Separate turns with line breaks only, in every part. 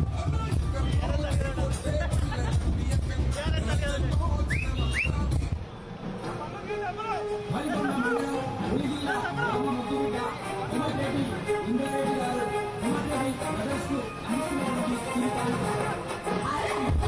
మరికొండ మండలం ఉలిగిల్ల గ్రామ ముద్దుబిడ్డ హిమరెడ్డి ఇంద్రారెడ్డి గారు హిమరెడ్డి బ్రదర్స్ కు అందిస్తున్నటువంటి చిరుకానుక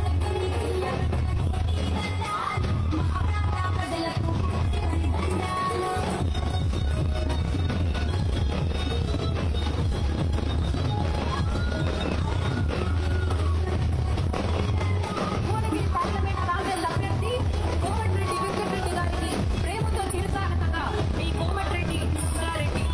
భువనగిరి పార్లమెంట్ రాజల్ అభ్యర్థి కోమటిరెడ్డి వెంకటరెడ్డి గారికి ప్రేమతో చిరుకానుకగా మీ కోమటిరెడ్డి సుబ్బారెడ్డి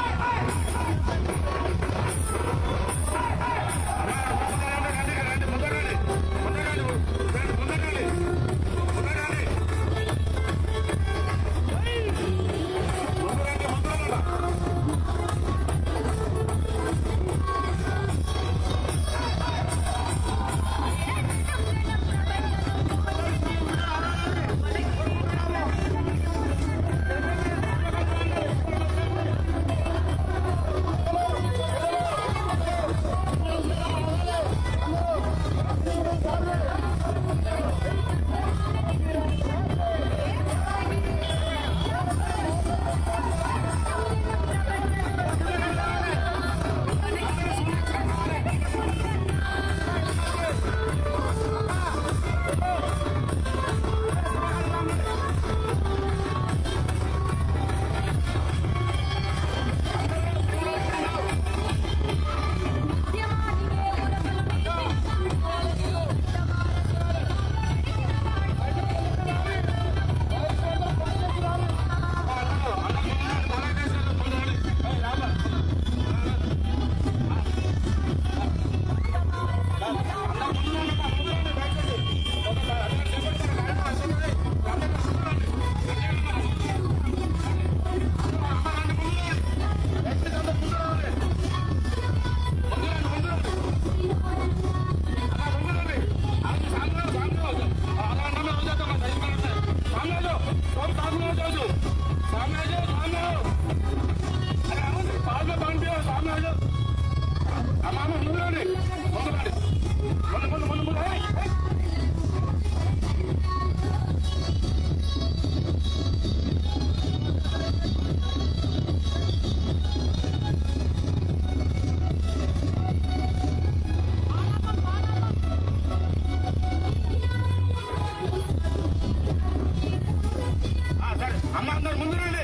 సరే అమ్మ అందరు ముందు రండి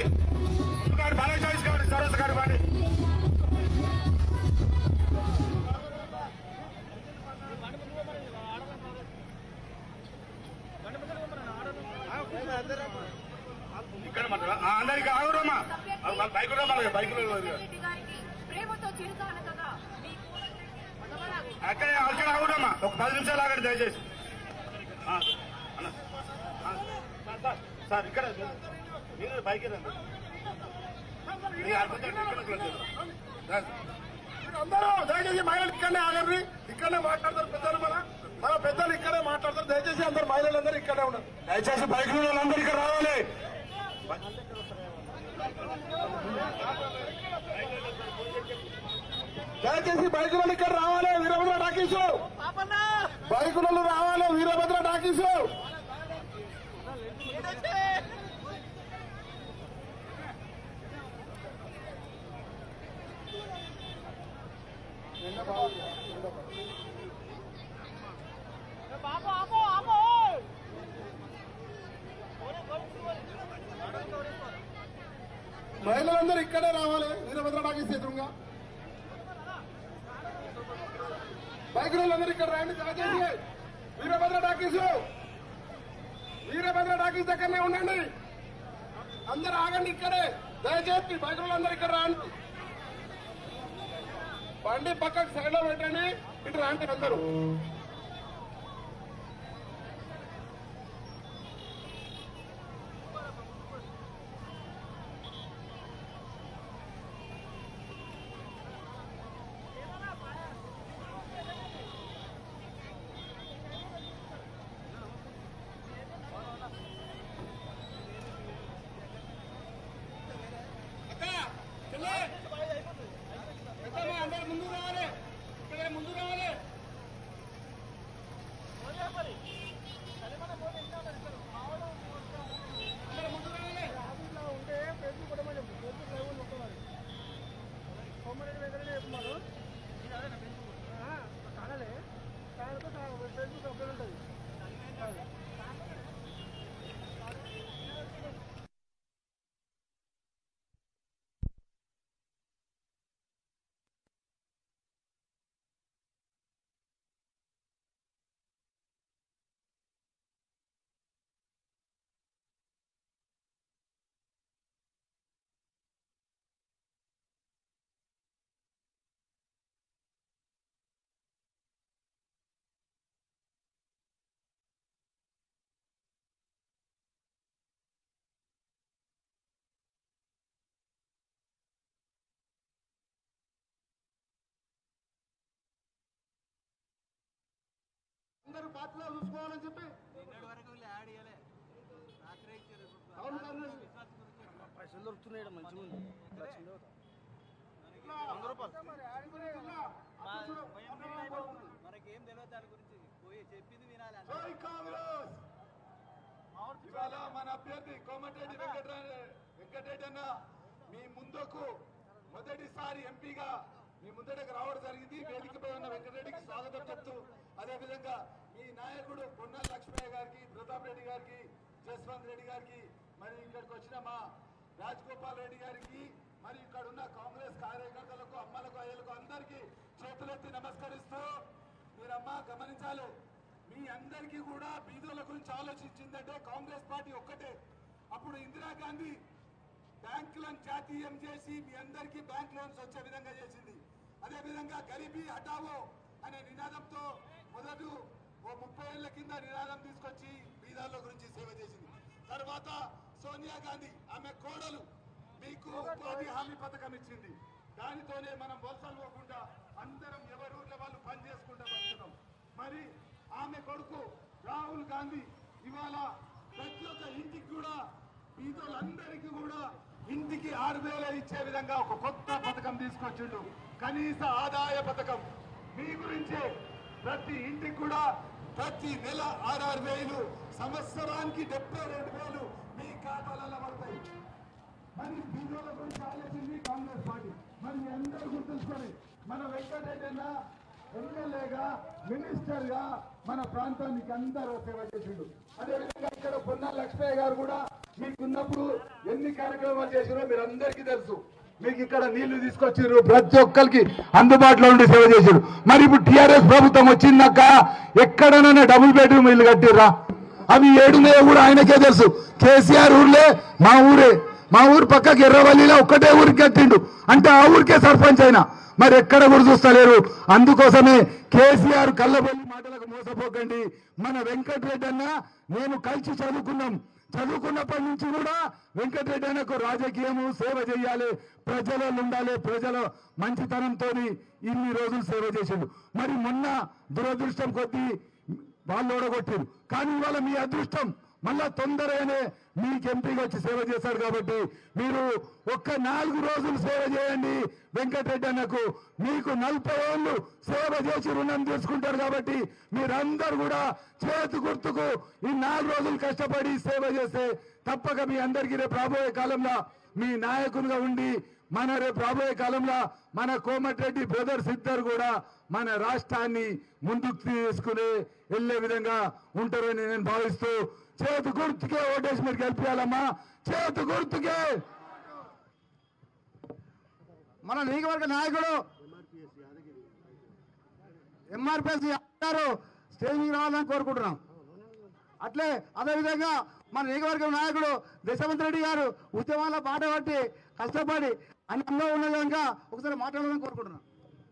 గారు బాగా చాయిస్ కావాలి సరోజ గారు బాగా ఇక్కడ మాట్లాడ అందరికి ఆగురమ్మా బైక్ బైక్
రెడ్డి గారికి ప్రేమతో చిరుకానుకగా మీ కోమటిరెడ్డి
అక్కడ అక్కడ ఆగురమ్మా ఒక పది నిమిషాలు ఆగండి దయచేసి ఆ, అన్న. ఆ, సార్, సార్, సార్ ఇక్కడ మీరు బైక్ రండి మీరు అర్థం ఇక్కడ కూర్చోండి. సార్,
అందరూ దయచేసి మహిళలు ఇక్కడనే ఆగండి ఇక్కడనే మాట్లాడతారు పెద్దలు మన మన పెద్దలు ఇక్కడే మాట్లాడతారు దయచేసి అందరు మహిళలందరూ ఇక్కడే ఉన్నారు
దయచేసి బైక్ మీద వాళ్ళందరూ ఇక్కడ రావాలి
దయచేసి బైకులను ఇక్కడ రావాలి వీరభద్ర టాకీసు బైకులను రావాలి వీరభద్ర టాకీసు మహిళలందరూ ఇక్కడే రావాలి వీరభద్ర టాకీస్ ఎదురుగా బైకులందరూ ఇక్కడ రండి దయచేసి వీరభద్ర టాకీసు వీరభద్ర టాకీస్ దగ్గరనే ఉండండి అందరూ ఆగండి ఇక్కడే దయచేసి బైకులందరూ ఇక్కడ రండి బండి పక్కకు సైడ్ లో పెట్టండి ఇటు రండి అందరూ
అందరు ముందు రావాలి ఇక్కడ ముందు రావాలి
అందరూ బాధ్యత చూసుకోవాలని చెప్పి అవును కాంగ్రెస్
పైసలు దొరుకుతున్నాయి ఈడ మంచిగా ఉంది లక్ష్మీ
వంద రూపాయలు మరి ఆడిపోయి ఇలా అప్పుడు
మనకేం తెలియదు దాని గురించి పోయి చెప్పింది వినాలి
జై కాంగ్రెస్ ఇవాళ మన అభ్యర్థి కోమటిరెడ్డి వెంకటరెడ్డి వెంకటరెడ్డి అన్న మీ ముందుకు మొదటిసారి ఎంపీగా మీ ముందటకు రావడం జరిగింది వేదికపై ఉన్న వెంకటరెడ్డికి స్వాగతం చెప్తూ అదే విధంగా మీ నాయకుడు పొన్నాల లక్ష్మయ్య గారికి ప్రతాప్ రెడ్డి గారికి జస్వంత్ రెడ్డి గారికి మరి ఇక్కడికి వచ్చిన మా రాజగోపాల్ రెడ్డి గారికి మరి ఇక్కడ ఉన్న కాంగ్రెస్ కార్యకర్తలకు అమ్మలకు అయ్యలకు అందరికీ చేతులెత్తి నమస్కరిస్తూ మీరమ్మ గమనించాలి మీ అందరికీ కూడా బీదోల గురించి ఆలోచించిందంటే కాంగ్రెస్ పార్టీ ఒక్కటే అప్పుడు ఇందిరాగాంధీ బ్యాంకులను జాతీయం చేసి మీ అందరికీ బ్యాంక్ లోన్స్ వచ్చే విధంగా చేసింది అదే విధంగా గరీబీ హటావో అనే నినాదంతో మొదలు ఓ ముప్పై ఏళ్ల కింద నినాదం తీసుకొచ్చి బీదార్ల గురించి సేవ చేసింది తర్వాత సోనియా గాంధీ ఆమె కోడలు మీకు ఉపాధి హామీ పథకం ఇచ్చింది దానితోనే మనం వలసలు పోకుండా అందరం ఎవరి ఊర్లో వాళ్ళు పని చేసుకుంటూ బతుకుతాం మరి ఆమె కొడుకు రాహుల్ గాంధీ ఇవాళ ప్రతి ఒక్క ఇంటికి కూడా బీదోళ్ళందరికీ కూడా ఇంటికి ఆరు వేల ఇచ్చే విధంగా ఒక కొత్త పథకం తీసుకొచ్చిండు కనీస ఆదాయ పథకం మీ గురించే ప్రతి ఇంటికి కూడా ప్రతి నెల ఆరారు వేలు సంవత్సరానికి డెబ్బై రెండు వేలు మీ ఖాతాలలో పడతాయి మరి బీజోల గురించి ఆలోచించి కాంగ్రెస్ పార్టీ మరి మీ అందరూ గుర్తుంచుకొని మన వెంకటరెడ్డి అన్న ఎమ్మెల్యేగా మినిస్టర్ గా మన ప్రాంతానికి అందరూ సేవ చేసిండు అదేవిధంగా ఇక్కడ పొన్నాల లక్ష్మయ్య గారు కూడా మీకున్నప్పుడు ఎన్ని కార్యక్రమాలు చేసిరో మీరు అందరికీ తెలుసు మీకు ఇక్కడ నీళ్లు తీసుకొచ్చిర్రు ప్రతి ఒక్కరికి అందుబాటులో ఉండి సేవ చేసిరు మరి ఇప్పుడు టిఆర్ఎస్ ప్రభుత్వం వచ్చిందాక ఎక్కడనైనా డబుల్ బెడ్రూమ్ ఇల్లు కట్టిర్రా అవి ఏడున్నాయో కూడా ఆయనకే తెలుసు కేసీఆర్ ఊర్లే మా ఊరే మా ఊరు పక్కకి ఎర్రవల్లిలో ఒక్కటే ఊరికి కట్టిండు అంటే ఆ ఊరికే సర్పంచ్ అయినా మరి ఎక్కడ కూడా చూస్తలేరు అందుకోసమే కేసీఆర్ కళ్ళబొల్లి మాటలకు మోసపోకండి మన వెంకటరెడ్డి అన్న నేను కలిసి చదువుకున్నాం చదువుకున్నప్పటి నుంచి కూడా వెంకటరెడ్డి అన్నకు రాజకీయము సేవ చేయాలి ప్రజలలో ఉండాలి ప్రజల మంచితనంతో ఇన్ని రోజులు సేవ చేసిండు మరి మొన్న దురదృష్టం కొద్దీ వాళ్ళు ఓడగొట్టారు కానీ ఇవాళ మీ అదృష్టం మళ్ళా తొందరగానే మీకు ఎంపీగా వచ్చి సేవ చేశారు కాబట్టి మీరు ఒక్క నాలుగు రోజులు సేవ చేయండి వెంకటరెడ్డి అన్నకు మీకు నలభై ఏళ్ళు సేవ చేసి రుణం తీసుకుంటారు కాబట్టి మీరందరూ కూడా చేతి గుర్తుకు ఈ నాలుగు రోజులు కష్టపడి సేవ చేస్తే తప్పక మీ అందరికీ రేపు రాబోయే కాలంలో మీ నాయకునిగా ఉండి మన రేపు రాబోయే కాలంలో మన కోమటిరెడ్డి బ్రదర్స్ ఇద్దరు కూడా మన రాష్ట్రాన్ని ముందుకు తీసుకుని వెళ్లే విధంగా ఉంటారని నేను భావిస్తూ చేతు గుర్తుకే ఓటేసి మీరు గెలిపించాలమ్మా చేతు గుర్తుకే మన నియోజకవర్గ నాయకుడు ఎంఆర్పిఎస్ గారు స్టేజ్ మీద రావాలని కోరుకుంటున్నాం అట్లే అదేవిధంగా మన నియోజకవర్గం నాయకుడు దశవంత్ రెడ్డి గారు ఉద్యమాల బాట పట్టి కష్టపడి అన్నంలో ఉన్న విధంగా ఒకసారి మాట్లాడాలని కోరుకుంటున్నాం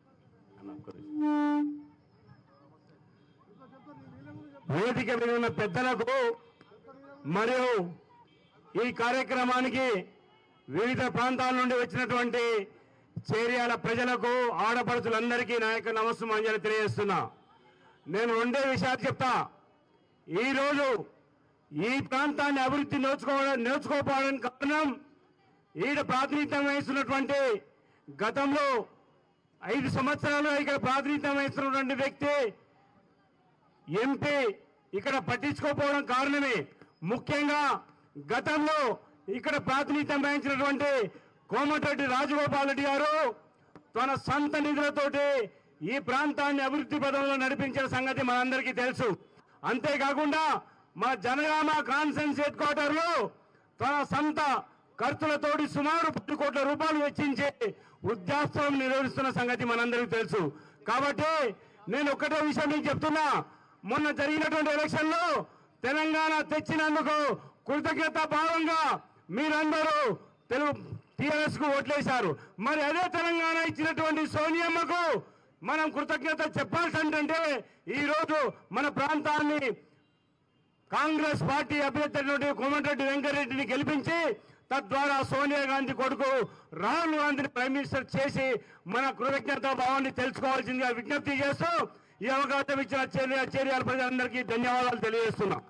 వేదిక మీద ఉన్న పెద్దలకు మరియు ఈ కార్యక్రమానికి వివిధ ప్రాంతాల నుండి వచ్చినటువంటి చేరియాల ప్రజలకు ఆడపడుచులందరికీ నా యొక్క నమస్సుమాంజలి తెలియజేస్తున్నా నేను రెండే విషయాలు చెప్తా ఈరోజు ఈ ప్రాంతాన్ని అభివృద్ధి నేర్చుకోవడం నేర్చుకోకపోవడానికి కారణం ఈడ ప్రాతినిధ్యం వహిస్తున్నటువంటి గతంలో ఐదు సంవత్సరాలు ఇక్కడ ప్రాతినిధ్యం వహిస్తున్నటువంటి వ్యక్తి ఎంపీ ఇక్కడ పట్టించుకోకపోవడం కారణమే ముఖ్యంగా గతంలో ఇక్కడ ప్రాతినిధ్యం వహించినటువంటి కోమటిరెడ్డి రాజగోపాల్ రెడ్డి గారు తన సొంత నిధులతోటి ఈ ప్రాంతాన్ని అభివృద్ధి పదంలో నడిపించిన సంగతి మనందరికీ తెలుసు అంతేకాకుండా మన జనగామ కాన్ఫరెన్స్ హెడ్ క్వార్టర్ లో తన సొంత ఖర్చులతోటి సుమారు పది కోట్ల రూపాయలు వెచ్చించి వృద్ధాశ్రమం నిర్వహిస్తున్న సంగతి మనందరికీ తెలుసు కాబట్టి నేను ఒక్కటే విషయం మీకు చెప్తున్నా మొన్న జరిగినటువంటి ఎలక్షన్ లో తెలంగాణ తెచ్చినందుకు కృతజ్ఞత భావంగా మీరందరూ తెలుగు టిఆర్ఎస్ కు ఓట్లేశారు మరి అదే తెలంగాణ ఇచ్చినటువంటి సోనియమ్మకు మనం కృతజ్ఞత చెప్పాల్సి అంటే ఈ రోజు మన ప్రాంతాన్ని కాంగ్రెస్ పార్టీ అభ్యర్థి అయినటువంటి కోమటిరెడ్డి వెంకరెడ్డిని గెలిపించి తద్వారా సోనియా గాంధీ కొడుకు రాహుల్ గాంధీని ప్రైమ్ మినిస్టర్ చేసి మన కృతజ్ఞత భావాన్ని తెలుసుకోవాల్సిందిగా విజ్ఞప్తి చేస్తూ ఈ అవకాశం ఇచ్చిన చేర్య చేర్యాల ప్రజలందరికీ ధన్యవాదాలు తెలియజేస్తున్నాం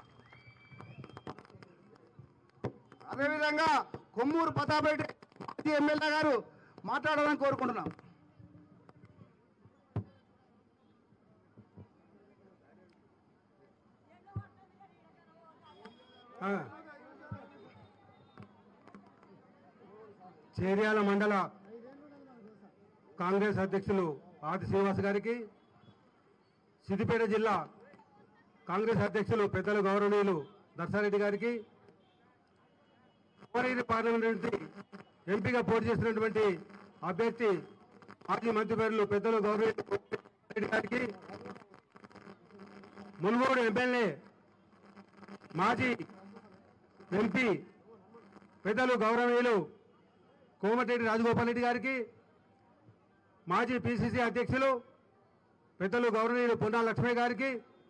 అదేవిధంగా కొమ్మూరు ప్రతాపరెడ్డి మాజీ ఎమ్మెల్యే గారు మాట్లాడాలని కోరుకుంటున్నాం
ఆ. చేర్యాల మండల కాంగ్రెస్ అధ్యక్షులు ఆది శ్రీనివాస్ గారికి సిద్దిపేట జిల్లా కాంగ్రెస్ అధ్యక్షులు పెద్దలు గౌరవనీయులు దర్శారెడ్డి గారికి కోరేరు పార్లమెంట్ నుంచి ఎంపీగా పోటీ చేసినటువంటి అభ్యర్థి మాజీ మంత్రివర్యులు పెద్దలు గౌరవనీయులు రెడ్డి గారికి మునుగోడు ఎమ్మెల్యే మాజీ ఎంపీ పెద్దలు గౌరవనీయులు కోమటిరెడ్డి రాజగోపాల్ రెడ్డి గారికి మాజీ పిసిసి అధ్యక్షులు పెద్దలు గౌరవనీయులు పొన్నా లక్ష్మి గారికి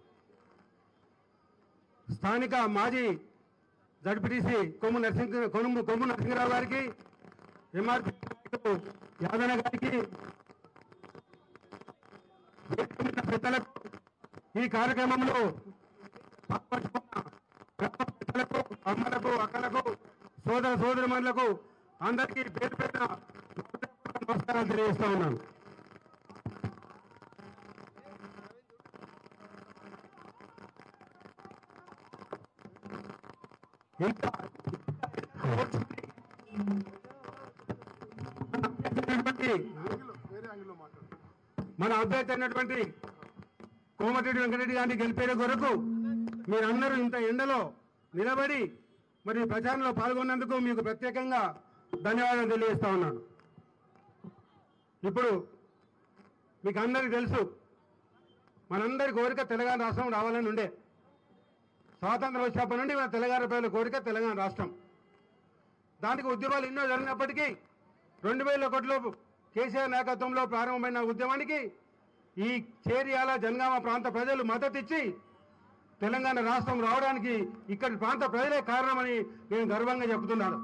స్థానిక మాజీ జడ్పీటీసీ కొమ్ము నరసింహ కొమ్ము కొమ్ము నరసింహరావు గారికి ఎంఆర్పీ యాదన గారికి వేదిక మీద పెద్దలకు ఈ కార్యక్రమంలో పాల్గొంటున్న గ్రామ పెద్దలకు అమ్మలకు అక్కలకు సోదర సోదరిమణులకు అందరికీ పేరు పెట్టిన నమస్కారాలు తెలియజేస్తా ఉన్నాను ఇంకా మన అభ్యర్థి అయినటువంటి కోమటిరెడ్డి వెంకటరెడ్డి గారిని గెలిపే కొరకు మీరందరూ ఇంత ఎండలో నిలబడి మరి ప్రచారంలో పాల్గొన్నందుకు మీకు ప్రత్యేకంగా ధన్యవాదాలు తెలియజేస్తా ఉన్నాను ఇప్పుడు మీకు అందరికీ తెలుసు మనందరి కోరిక తెలంగాణ రాష్ట్రం రావాలని ఉండే స్వాతంత్రం వచ్చినప్పటి నుండి మన తెలంగాణ ప్రజల కోరిక తెలంగాణ రాష్ట్రం దానికి ఉద్యమాలు ఎన్నో జరిగినప్పటికీ రెండు వేల ఒకటిలో కేసీఆర్ నాయకత్వంలో ప్రారంభమైన ఉద్యమానికి ఈ చేరియాల జనగామ ప్రాంత ప్రజలు మద్దతు ఇచ్చి తెలంగాణ రాష్ట్రం రావడానికి ఇక్కడి ప్రాంత ప్రజలే కారణమని నేను గర్వంగా చెబుతున్నాను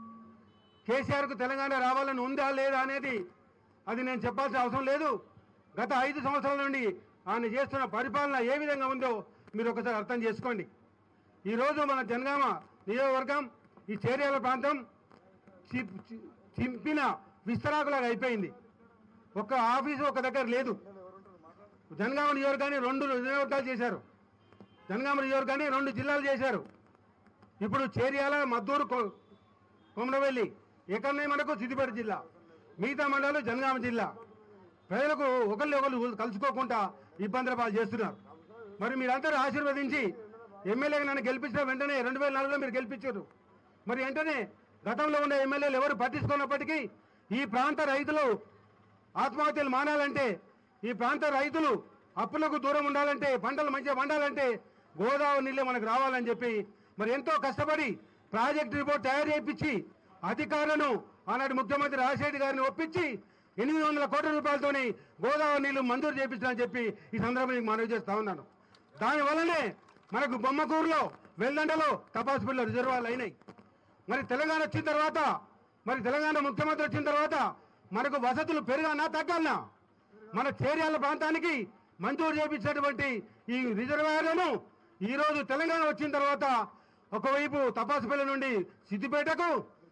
కేసీఆర్కు తెలంగాణ రావాలని ఉందా లేదా అనేది అది నేను చెప్పాల్సిన అవసరం లేదు గత ఐదు సంవత్సరాల నుండి ఆయన చేస్తున్న పరిపాలన ఏ విధంగా ఉందో మీరు ఒకసారి అర్థం చేసుకోండి ఈరోజు మన జనగామ నియోజకవర్గం ఈ చేర్యాల ప్రాంతం చి- చి- చింపిన విస్తరాకులాగా అయిపోయింది ఒక్క ఆఫీసు ఒక దగ్గర లేదు జనగామ నియోజకవర్గాన్ని రెండు నియోజకవర్గాలు చేశారు జనగామ నియోజకవర్గాన్ని రెండు జిల్లాలు చేశారు ఇప్పుడు చేర్యాల మద్దూరు కొ- కొమరవెల్లి ఎక్కడనే మనకు సిద్దిపేట జిల్లా మిగతా మండలాలు జనగామ జిల్లా ప్రజలకు ఒకళ్ళు ఒకళ్ళు కలుసుకోకుండా ఇబ్బందుల పాలు చేస్తున్నారు మరి మీరందరూ ఆశీర్వదించి ఎమ్మెల్యేగా నన్ను గెలిపించిన వెంటనే రెండు వేల నాలుగులో మీరు గెలిపించారు మరి వెంటనే గతంలో ఉన్న ఎమ్మెల్యేలు ఎవరు పట్టించుకున్నప్పటికీ ఈ ప్రాంత రైతులు ఆత్మహత్యలు మానాలంటే ఈ ప్రాంత రైతులు అప్పులకు దూరం ఉండాలంటే పంటలు మంచిగా పండాలంటే గోదావరి నీళ్ళే మనకు రావాలని చెప్పి మరి ఎంతో కష్టపడి ప్రాజెక్ట్ రిపోర్ట్ తయారు చేయించి అధికారులను ఆనాటి ముఖ్యమంత్రి రాజశేఖర్ గారిని ఒప్పించి ఎనిమిది వందల కోట్ల రూపాయలతోని గోదావరి నీళ్లు మంజూరు చేయించాలని చెప్పి ఈ సందర్భంగా మీకు మనవి చేస్తా ఉన్నాను దాని వల్లనే మనకు బొమ్మకూరులో వెల్లండలో తపాసు పిల్ల రిజర్వాయర్లు అయినాయి మరి తెలంగాణ వచ్చిన తర్వాత మరి తెలంగాణ ముఖ్యమంత్రి వచ్చిన తర్వాత మనకు వసతులు పెరగానా తగ్గాలనా మన చేర్యాల ప్రాంతానికి మంజూరు చేపించినటువంటి ఈ రిజర్వాయర్లను ఈరోజు తెలంగాణ వచ్చిన తర్వాత ఒకవైపు తపాసుపల్లి నుండి సిద్దిపేటకు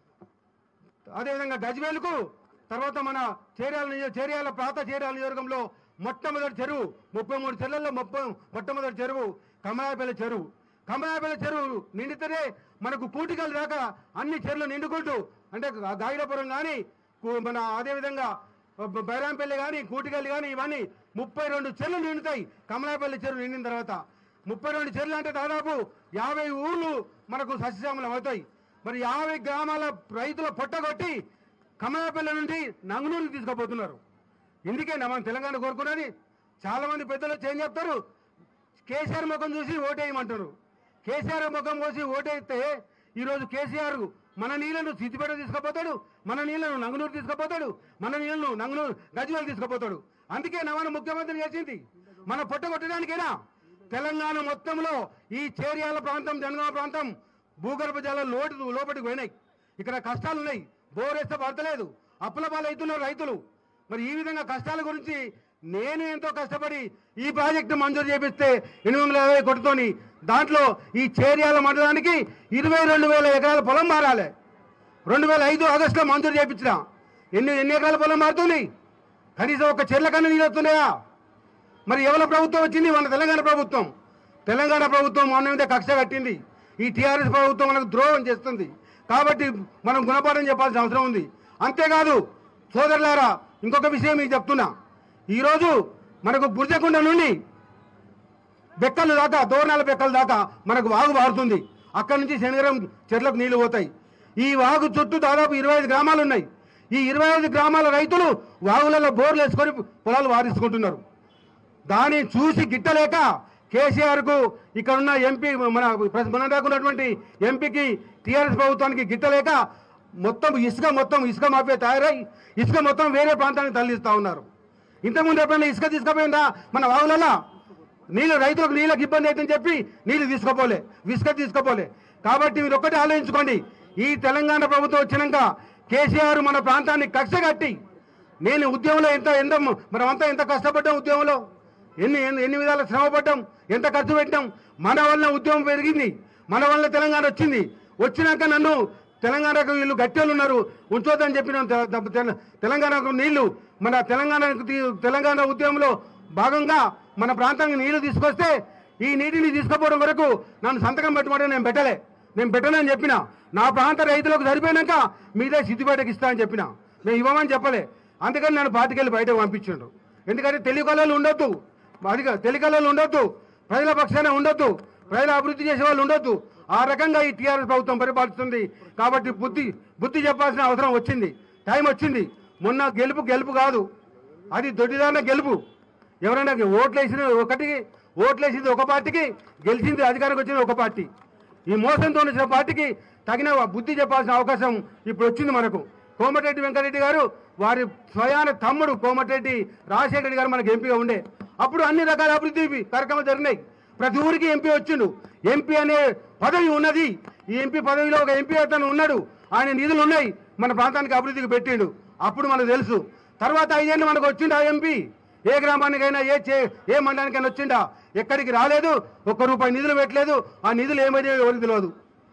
అదేవిధంగా గజ్వేల్కు తర్వాత మన చేర్యాల నియో- చేర్యాల ప్రాంత చేర్యాల నియోజకంలో మొట్టమొదటి చెరువు ముప్పై మూడు చెరువుల్లో ముప్పై మొట్టమొదటి చెరువు కమలాపల్లి చెరువు కమలాపల్లి చెరువు నిండితేనే మనకు కూటికలు దాకా అన్ని చెరువులు నిండుకుంటూ అంటే గా- గాగిడపురం కానీ మన అదేవిధంగా బ- బైరాంపల్లి కానీ కూటికల్లి కానీ ఇవన్నీ ముప్పై రెండు చెరువులు నిండుతాయి కమలాపల్లి చెరువు నిండిన తర్వాత ముప్పై రెండు చెరువులు అంటే దాదాపు యాభై ఊర్లు మనకు సస్యశ్యామలం అవుతాయి మరి యాభై గ్రామాల రైతుల పొట్టగొట్టి కమలాపల్లి నుండి నంగునూరుకి తీసుకుపోతున్నారు ఇందుకే మనం తెలంగాణ కోరుకున్నది చాలా మంది పెద్దలు వచ్చి ఏం చెప్తారు కేసీఆర్ ముఖం చూసి ఓటేయమంటారు కేసీఆర్ ముఖం కోసి ఓటేస్తే ఈరోజు కేసీఆర్ మన నీళ్లను సిద్దిపేట తీసుకుపోతాడు మన నీళ్లను నంగునూరు తీసుకుపోతాడు మన నీళ్లను నంగునూరు గజ్వేల్ తీసుకుపోతాడు అందుకే నవన ముఖ్యమంత్రి చేసింది మన పొట్ట కొట్టడానికేనా తెలంగాణ మొత్తంలో ఈ చేర్యాల ప్రాంతం జనగామ ప్రాంతం భూగర్భ జలాలు లోటు లోపలికి పోయినాయి ఇక్కడ కష్టాలు ఉన్నాయి బోరేస్తే పడతలేదు అప్పుల పాలవుతున్నారు రైతులు మరి ఈ విధంగా కష్టాల గురించి
నేను ఎంతో కష్టపడి ఈ ప్రాజెక్టు మంజూరు చేపిస్తే ఎనిమిది వందల యాభై కోట్లతోని దాంట్లో ఈ చేర్యాల మండలానికి ఇరవై రెండు వేల ఎకరాల పొలం మారాలి రెండు వేల ఐదు ఆగస్టులో మంజూరు చేయించిన ఎన్ని ఎన్ని ఎకరాల పొలం మారుతుంది కనీసం ఒక చెర్ల కన్నా నీళ్ళు వస్తున్నాయా మరి ఎవరి ప్రభుత్వం వచ్చింది మన తెలంగాణ ప్రభుత్వం తెలంగాణ ప్రభుత్వం మన మీద కక్ష కట్టింది ఈ టీఆర్ఎస్ ప్రభుత్వం మనకు ద్రోహం చేస్తుంది కాబట్టి మనం గుణపాఠం చెప్పాల్సిన అవసరం ఉంది అంతేకాదు సోదరులారా ఇంకొక విషయం మీకు చెప్తున్నా ఈరోజు మనకు బుర్జకొండ నుండి బెక్కలు దాకా దోరణాల బెక్కల దాకా మనకు వాగు పారుతుంది అక్కడి నుంచి శనిగరం చెట్లకు నీళ్లు పోతాయి ఈ వాగు చుట్టూ దాదాపు ఇరవై ఐదు గ్రామాలు ఉన్నాయి ఈ ఇరవై ఐదు గ్రామాల రైతులు వాగులలో బోర్లు వేసుకొని పొలాలు వారించుకుంటున్నారు దాన్ని చూసి గిట్టలేక కేసీఆర్ కు ఇక్కడ ఉన్న ఎంపీ మన ప్రెస్- మన దాకా ఉన్నటువంటి ఎంపీకి టీఆర్ఎస్ ప్రభుత్వానికి గిట్టలేక మొత్తం ఇసుక మొత్తం ఇసుక మాఫియా తయారై ఇసుక మొత్తం వేరే ప్రాంతానికి తరలిస్తా ఉన్నారు ఇంతకుముందు ఎప్పుడైనా ఇసుక తీసుకుపోయిందా మన వాగులలో నీళ్ళు రైతులకు నీళ్ళకి ఇబ్బంది అవుతుందని చెప్పి నీళ్ళు తీసుకోపోలే ఇసుక తీసుకోపోలే కాబట్టి మీరు ఒక్కటి ఆలోచించుకోండి ఈ తెలంగాణ ప్రభుత్వం వచ్చినాక కేసీఆర్ మన ప్రాంతాన్ని కక్ష కట్టి నేను ఉద్యమంలో ఎంత ఎంత మనమంతా ఎంత కష్టపడ్డాం ఉద్యమంలో ఎన్ని ఎన్ని ఎన్ని విధాల శ్రమ పడ్డాం ఎంత ఖర్చు పెట్టాం మన వల్ల ఉద్యమం పెరిగింది మన వల్ల తెలంగాణ వచ్చింది వచ్చినాక నన్ను తెలంగాణకు వీళ్ళు గట్టెలు ఉన్నారు ఉంచొద్దని చెప్పిన తె- తె- తె- తెలంగాణకు నీళ్లు మన తెలంగాణకు తీ- తెలంగాణ ఉద్యమంలో భాగంగా మన ప్రాంతానికి నీళ్లు తీసుకొస్తే ఈ నీటిని తీసుకుపోవడం వరకు నన్ను సంతకం పెట్టమంటే నేను పెట్టలే నేను పెట్టనని చెప్పిన నా ప్రాంత రైతులకు సరిపోయినాక మీదే సిద్దిపేటకి ఇస్తా అని చెప్పిన మేము ఇవ్వమని చెప్పలే అందుకని నన్ను పాతికెళ్ళి బయటకు పంపించిండు ఎందుకంటే తెలివికళలు ఉండొద్దు అదిగా తెలివికళలు ఉండొద్దు ప్రజల పక్షాన ఉండొద్దు ప్రజల అభివృద్ధి చేసే వాళ్ళు ఉండొద్దు ఆ రకంగా ఈ టీఆర్ఎస్ ప్రభుత్వం పరిపాలిస్తుంది కాబట్టి బుద్ధి బుద్ధి చెప్పాల్సిన అవసరం వచ్చింది టైం వచ్చింది మొన్న గెలుపు గెలుపు కాదు అది దొడ్డిదాన గెలుపు ఎవరైనా ఓట్లు వేసిన ఒకటి ఓట్లు వేసింది ఒక పార్టీకి గెలిచింది అధికారికి వచ్చింది ఒక పార్టీ ఈ మోసంతో వచ్చిన పార్టీకి తగిన బుద్ధి చెప్పాల్సిన అవకాశం ఇప్పుడు వచ్చింది మనకు కోమటిరెడ్డి వెంకటరెడ్డి గారు వారి స్వయాన తమ్ముడు కోమటిరెడ్డి రాజశేఖర రెడ్డి గారు మనకు ఎంపీగా ఉండే అప్పుడు అన్ని రకాల అభివృద్ధి కార్యక్రమాలు జరిగినాయి ప్రతి ఊరికి ఎంపీ వచ్చిండు ఎంపీ అనే పదవి ఉన్నది ఈ ఎంపీ పదవిలో ఒక ఎంపీ అతను ఉన్నాడు ఆయన నిధులు ఉన్నాయి మన ప్రాంతానికి అభివృద్ధికి పెట్టిండు అప్పుడు మనకు తెలుసు తర్వాత ఐదేళ్ళు మనకు వచ్చిండు ఆ ఎంపీ ఏ గ్రామానికైనా ఏ చే ఏ మండలానికైనా వచ్చిండా ఎక్కడికి రాలేదు ఒక్క రూపాయి నిధులు పెట్టలేదు ఆ నిధులు ఏమైనా ఎవరికి తెలియదు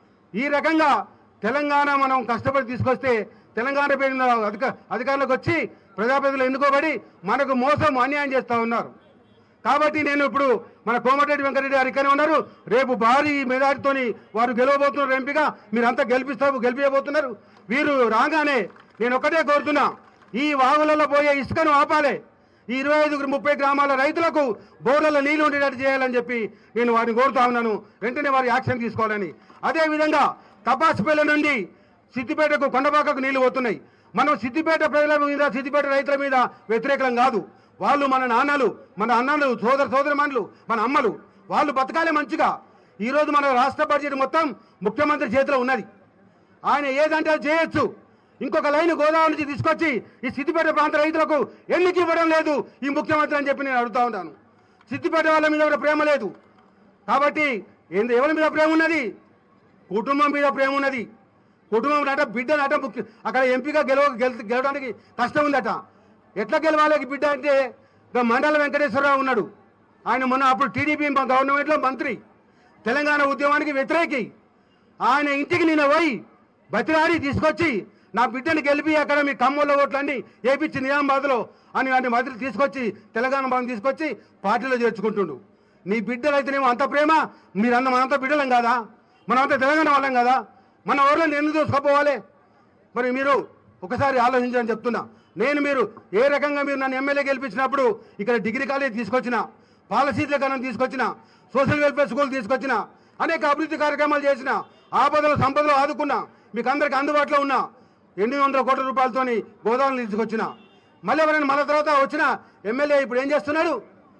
ఈ రకంగా తెలంగాణ మనం కష్టపడి తీసుకొస్తే తెలంగాణ పేరున అధిక అధికారులకు వచ్చి ప్రజాప్రతినిధులు ఎన్నుకోబడి మనకు మోసం అన్యాయం చేస్తూ ఉన్నారు కాబట్టి నేను ఇప్పుడు మన కోమటిరెడ్డి వెంకటరెడ్డి గారు ఇక్కడే ఉన్నారు రేపు భారీ మెజారిటీతోని వారు గెలవబోతున్నారు ఎంపీగా మీరంతా గెలిపిస్తారు గెలిపియబోతున్నారు వీరు రాగానే నేను ఒకటే కోరుతున్నా ఈ వాగులలో పోయే ఇసుకను ఆపాలి ఈ ఇరవై ఐదు ముప్పై గ్రామాల రైతులకు బోర్లలో నీళ్లు ఉండేటట్టు చేయాలని చెప్పి నేను వారిని కోరుతా ఉన్నాను వెంటనే వారి యాక్షన్ తీసుకోవాలని అదేవిధంగా తపాసుపల్లి నుండి సిద్దిపేటకు కొండపాకకు నీళ్లు పోతున్నాయి మనం సిద్దిపేట ప్రజల మీద సిద్దిపేట రైతుల మీద వ్యతిరేకం కాదు వాళ్ళు మన నాన్నలు మన అన్నలు సోదర సోదరమణులు మన అమ్మలు వాళ్ళు బతకాలే మంచిగా ఈరోజు మన రాష్ట్ర బడ్జెట్ మొత్తం ముఖ్యమంత్రి చేతిలో ఉన్నది ఆయన ఏదంటే అది చేయొచ్చు ఇంకొక లైన్ గోదావరి నుంచి తీసుకొచ్చి ఈ సిద్దిపేట ప్రాంత రైతులకు ఎన్నిక ఇవ్వడం లేదు ఈ ముఖ్యమంత్రి అని చెప్పి నేను అడుగుతా ఉన్నాను సిద్దిపేట వాళ్ళ మీద ఎవరి ప్రేమ లేదు కాబట్టి ఏంది ఎవరి మీద ప్రేమ ఉన్నది కుటుంబం మీద ప్రేమ ఉన్నది కుటుంబం అట బిడ్డనట ముఖ్య అక్కడ ఎంపీగా గెలవ గెల- గెలవడానికి కష్టం ఉందట ఎట్లా గెలవాలి ఈ బిడ్డ అంటే ఇక మండల వెంకటేశ్వరరావు ఉన్నాడు ఆయన మొన్న అప్పుడు టీడీపీ గవర్నమెంట్లో మంత్రి తెలంగాణ ఉద్యమానికి వ్యతిరేకి ఆయన ఇంటికి నేను పోయి బతిరాడి తీసుకొచ్చి నా బిడ్డని గెలిపి అక్కడ మీ కమ్మల్లో ఓట్లన్నీ ఏపించి నిజామాబాద్లో అని వాడిని మంత్రి తీసుకొచ్చి తెలంగాణ భవన్ తీసుకొచ్చి పార్టీలో చేర్చుకుంటుండు నీ బిడ్డలు అయితేనేమో అంత ప్రేమ మీరంత మనంతా బిడ్డలం కాదా మనమంతా తెలంగాణ వాళ్ళం కదా మన ఊర్లో ఎందుకు చూసుకోపోవాలి మరి మీరు ఒకసారి ఆలోచించని చెప్తున్నా నేను మీరు ఏ రకంగా మీరు నన్ను ఎమ్మెల్యే గెలిపించినప్పుడు ఇక్కడ డిగ్రీ కాలేజ్ తీసుకొచ్చిన పాలసీల కన్నా తీసుకొచ్చిన సోషల్ వెల్ఫేర్ స్కూల్ తీసుకొచ్చిన అనేక అభివృద్ధి కార్యక్రమాలు చేసిన ఆపదలు సంపదలు ఆదుకున్నా మీకు అందరికి అందుబాటులో ఉన్నా ఎనిమిది వందల కోట్ల రూపాయలతోని గోదావరి తీసుకొచ్చిన మళ్ళీ ఎవరైనా మళ్ళీ తర్వాత వచ్చిన ఎమ్మెల్యే ఇప్పుడు ఏం చేస్తున్నాడు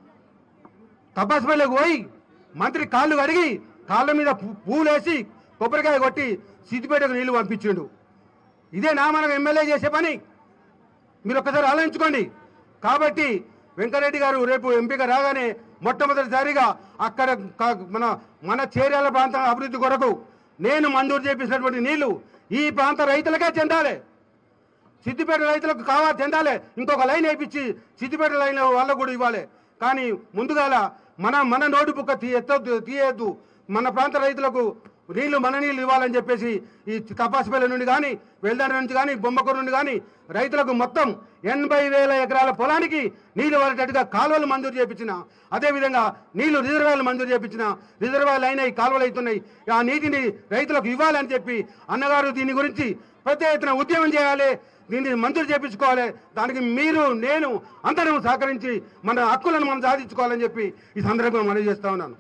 తపాసుపల్లికి పోయి మంత్రి కాళ్ళు కడిగి కాళ్ళ మీద పూ- పూలేసి కొబ్బరికాయ కొట్టి సిద్దిపేటకు నీళ్లు పంపించిండు ఇదే నా మనకు ఎమ్మెల్యే చేసే పని మీరు ఒక్కసారి ఆలోచించుకోండి కాబట్టి వెంకరెడ్డి గారు రేపు ఎంపీగా రాగానే మొట్టమొదటిసారిగా అక్కడ క- మన మన చేర్యాల ప్రాంతం అభివృద్ధి కొరకు నేను మంజూరు చేపించినటువంటి నీళ్లు ఈ ప్రాంత రైతులకే చెందాలి సిద్దిపేట రైతులకు కావా చెందాలి ఇంకొక లైన్ వేయించి సిద్దిపేట లైన్ వాళ్ళకు కూడా ఇవ్వాలి కానీ ముందుగాల మన మన నోటు బుక్క తీయొద్దు తీయద్దు మన ప్రాంత రైతులకు నీళ్లు మన నీళ్లు ఇవ్వాలని చెప్పేసి ఈ తపాసుపల్లి నుండి కానీ వెల్దాడి నుంచి కానీ బొమ్మకూరు నుండి కానీ రైతులకు మొత్తం ఎనభై వేల ఎకరాల పొలానికి నీళ్లు వాళ్ళేటట్టుగా కాలువలు మంజూరు చేపించిన అదేవిధంగా నీళ్లు రిజర్వాయర్లు మంజూరు చేపించిన రిజర్వాయర్లు అయినాయి కాలువలు అవుతున్నాయి ఆ నీటిని రైతులకు ఇవ్వాలని చెప్పి అన్నగారు దీని గురించి పెద్ద ఎత్తున ఉద్యమం చేయాలి దీన్ని మంజూరు చేపించుకోవాలి దానికి మీరు నేను అందరం సహకరించి మన హక్కులను మనం సాధించుకోవాలని చెప్పి ఈ సందర్భంగా మనవి చేస్తా ఉన్నాను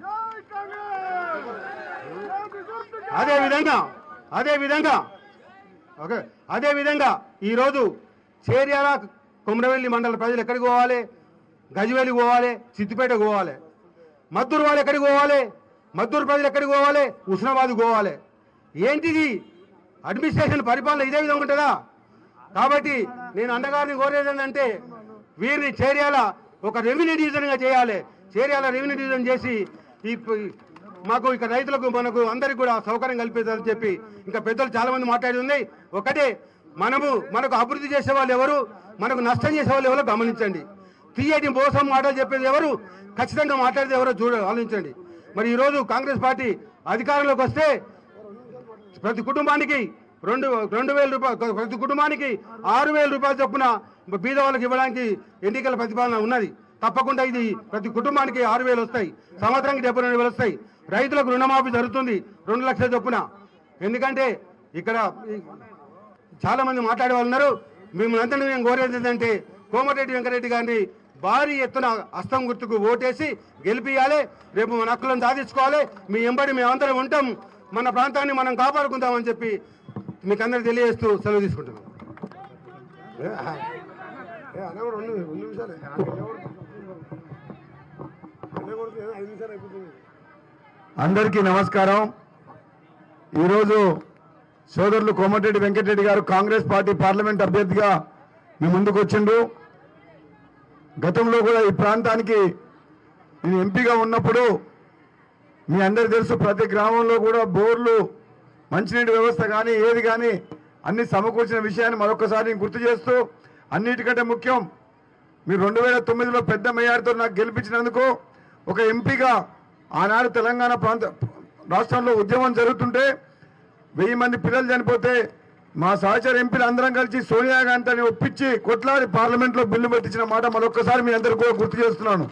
అదే విధంగా అదే విధంగా ఓకే అదే విధంగా ఈరోజు చేర్యాల కుమ్రవెల్లి మండల ప్రజలు ఎక్కడికి పోవాలి గజవేలి పోవాలి సిద్దిపేట పోవాలి మద్దూరు వాళ్ళు ఎక్కడికి పోవాలి మద్దూరు ప్రజలు ఎక్కడికి పోవాలి ఉస్నాబాద్ పోవాలి ఏంటిది అడ్మినిస్ట్రేషన్ పరిపాలన ఇదే విధంగా ఉంటుందా కాబట్టి నేను అండగారిని కోరేది ఏంటంటే వీరిని చేర్యాల ఒక రెవెన్యూ డివిజన్గా చేయాలి చేర్యాల రెవెన్యూ డివిజన్ చేసి ఈ ప- మాకు ఇక రైతులకు మనకు అందరికి కూడా సౌకర్యం కల్పించాలని చెప్పి ఇంకా పెద్దలు చాలా మంది మాట్లాడి ఉన్నాయి ఒకటే మనము మనకు అభివృద్ధి చేసే వాళ్ళు ఎవరు మనకు నష్టం చేసే వాళ్ళు ఎవరో గమనించండి తీయటి మోసం మాటలు చెప్పేది ఎవరు ఖచ్చితంగా మాట్లాడేది ఎవరో చూడ ఆలోచించండి మరి ఈరోజు కాంగ్రెస్ పార్టీ అధికారంలోకి వస్తే ప్రతి కుటుంబానికి రెండు రెండు వేల రూపాయలు ప్రతి కుటుంబానికి ఆరు వేల రూపాయల చొప్పున బీద వాళ్ళకి ఇవ్వడానికి ఎన్నికల ప్రతిపాదన ఉన్నది తప్పకుండా ఇది ప్రతి కుటుంబానికి ఆరు వేలు వస్తాయి సంవత్సరానికి డెబ్బై రెండు వేలు వస్తాయి రైతులకు రుణమాఫీ జరుగుతుంది రెండు లక్షల చొప్పున ఎందుకంటే ఇక్కడ ఈ- చాలా మంది మాట్లాడే వాళ్ళు ఉన్నారు మిమ్మల్ని అంతా మేము కోరేది ఏంటంటే కోమటిరెడ్డి వెంకరెడ్డి గారిని భారీ ఎత్తున అస్తం గుర్తుకు ఓటేసి గెలిపియాలి రేపు మన హక్కులను సాధించుకోవాలి మీ ఎంబడి మేమందరం ఉంటాం మన ప్రాంతాన్ని మనం కాపాడుకుందామని చెప్పి మీకు అందరికి తెలియజేస్తూ సెలవు తీసుకుంటున్నాం
అందరికీ నమస్కారం ఈరోజు సోదరులు కోమటిరెడ్డి వెంకటరెడ్డి గారు కాంగ్రెస్ పార్టీ పార్లమెంట్ అభ్యర్థిగా మీ ముందుకు వచ్చిండ్రు గతంలో కూడా ఈ ప్రాంతానికి నేను ఎంపీగా ఉన్నప్పుడు మీ అందరు తెలుసు ప్రతి గ్రామంలో కూడా బోర్లు మంచినీటి వ్యవస్థ కానీ ఏది కానీ అన్ని సమకూర్చిన విషయాన్ని మరొకసారి నేను గుర్తు చేస్తూ అన్నిటికంటే ముఖ్యం మీరు రెండు వేల తొమ్మిదిలో పెద్ద మేయార్తో నాకు గెలిపించినందుకు ఒక ఎంపీగా ఆనాడు తెలంగాణ ప్రాంత రాష్ట్రంలో ఉద్యమం జరుగుతుంటే వెయ్యి మంది పిల్లలు చనిపోతే మా సహచర ఎంపీలు అందరం కలిసి సోనియా గాంధీని ఒప్పించి కొట్లాడి పార్లమెంట్లో బిల్లు పెట్టించిన మాట మరొకసారి మీ అందరికీ కూడా గుర్తు చేస్తున్నాను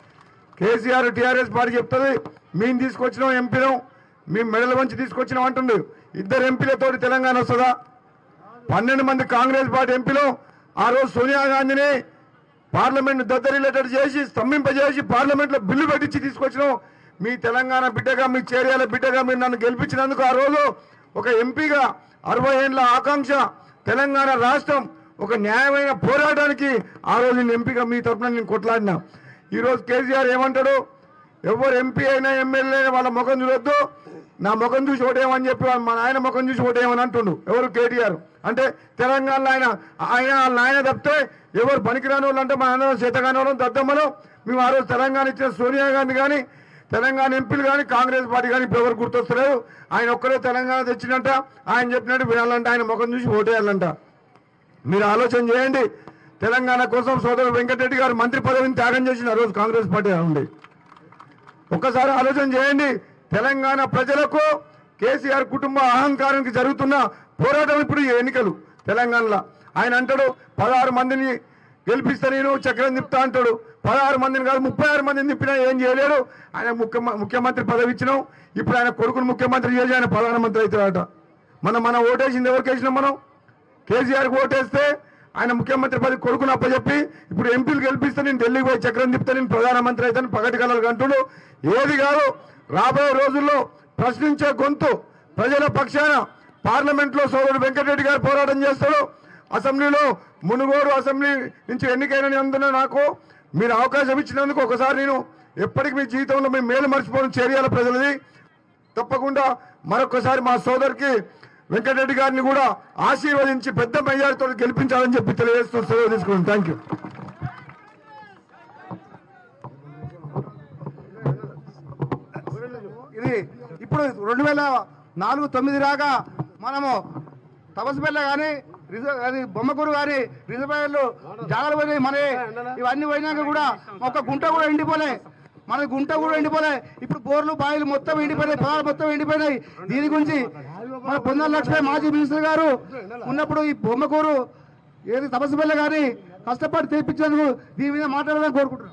కేసీఆర్ టీఆర్ఎస్ పార్టీ చెప్తుంది మేము తీసుకొచ్చినాం ఎంపీలం మేము మెడల వంచి తీసుకొచ్చినాం అంటుండు ఇద్దరు ఎంపీలతోటి తెలంగాణ వస్తుందా పన్నెండు మంది కాంగ్రెస్ పార్టీ ఎంపీలు ఆ రోజు సోనియా గాంధీని పార్లమెంట్ దద్దరిల్లేటట్టు చేసి స్తంభింపజేసి పార్లమెంట్లో బిల్లు పెట్టించి తీసుకొచ్చినాం మీ తెలంగాణ బిడ్డగా మీ చేరియాల బిడ్డగా మీరు నన్ను గెలిపించినందుకు ఆ రోజు ఒక ఎంపీగా అరవై ఏళ్ళ ఆకాంక్ష తెలంగాణ రాష్ట్రం ఒక న్యాయమైన పోరాటానికి ఆ రోజు నేను ఎంపీగా మీ తరఫున నేను కొట్లాడినా ఈరోజు కేసీఆర్ ఏమంటాడు ఎవరు ఎంపీ అయినా ఎమ్మెల్యే అయినా వాళ్ళ ముఖం చూడొద్దు నా ముఖం చూసి ఓటేయమని చెప్పి మా నాయన ముఖం చూసి ఓటేయమని అంటుండు ఎవరు కేటీఆర్ అంటే తెలంగాణలో ఆయన ఆయన వాళ్ళ ఆయన తప్పితే ఎవరు పనికిరాని వాళ్ళు అంటే మన అందరం చేతగాని వాళ్ళం దద్దమ్మలు మేము ఆ రోజు తెలంగాణ ఇచ్చిన సోనియా గాంధీ కానీ తెలంగాణ ఎంపీలు కానీ కాంగ్రెస్ పార్టీ కానీ ఇప్పుడు ఎవరు గుర్తొస్తలేరు ఆయన ఒక్కరే తెలంగాణ తెచ్చినట్ట ఆయన చెప్పినట్టు వినాలంట ఆయన ముఖం చూసి ఓటేయాలంట మీరు ఆలోచన చేయండి తెలంగాణ కోసం సోదరుడు వెంకటరెడ్డి గారు మంత్రి పదవిని త్యాగం చేసిన ఆ రోజు కాంగ్రెస్ పార్టీ ఉంది ఒక్కసారి ఆలోచన చేయండి తెలంగాణ ప్రజలకు కేసీఆర్ కుటుంబ అహంకారానికి జరుగుతున్న పోరాటం ఇప్పుడు ఈ ఎన్నికలు తెలంగాణలో ఆయన అంటాడు పదహారు మందిని గెలిపిస్తా నేను చక్రం తిప్పుతా అంటాడు పదహారు మందిని కాదు ముప్పై ఆరు మందిని తిప్పినా ఏం చేయలేడు ఆయన ముఖ్య ముఖ్యమంత్రి పదవి ఇచ్చినాం ఇప్పుడు ఆయన కొడుకును ముఖ్యమంత్రి చేసి ఆయన ప్రధానమంత్రి అవుతాడట మనం మనం ఓటేసింది ఎవరికి వేసినాం మనం కేసీఆర్కి ఓటేస్తే ఆయన ముఖ్యమంత్రి పది కొడుకును అప్పచెప్పి ఇప్పుడు ఎంపీలు గెలిపిస్తే నేను ఢిల్లీకి పోయి చక్రం తిప్పితే నేను ప్రధానమంత్రి అవుతాను పగటి కలలు అంటుడు ఏది కాదు రాబోయే రోజుల్లో ప్రశ్నించే గొంతు ప్రజల పక్షాన పార్లమెంట్ లో సోదరుడు వెంకటరెడ్డి గారు పోరాటం చేస్తాడు అసెంబ్లీలో మునుగోడు అసెంబ్లీ నుంచి ఎన్నికైనందున నాకు మీరు అవకాశం ఇచ్చినందుకు ఒకసారి నేను ఎప్పటికీ మీ జీవితంలో మీ మేలు మర్చిపోవడం చేయాలి ప్రజలది తప్పకుండా మరొకసారి మా సోదరికి వెంకటరెడ్డి గారిని కూడా ఆశీర్వదించి పెద్ద మెజారిటీతో గెలిపించాలని చెప్పి తెలియజేస్తూ సెలవు తీసుకున్నాను థ్యాంక్ యూ
ఇది ఇప్పుడు రెండు వేల నాలుగు తొమ్మిది రాగా మనము తపస్సుపల్లె కానీ రిజర్వ్ అది బొమ్మకూరు గారి రిజర్వాయర్లు జాగ్రత్త పోయినాయి మన ఇవన్నీ పోయినాక కూడా ఒక గుంట కూడా ఎండిపోలే మన గుంట కూడా ఎండిపోలే ఇప్పుడు బోర్లు బావిలు మొత్తం ఎండిపోయినాయి పొలాలు మొత్తం ఎండిపోయినాయి దీని గురించి మన పొందల లక్ష్మీ మాజీ మినిస్టర్ గారు ఉన్నప్పుడు ఈ బొమ్మకూరు ఏది తపస్సుపల్లి గారి కష్టపడి తెప్పించేందుకు దీని మీద మాట్లాడాలని కోరుకుంటున్నాం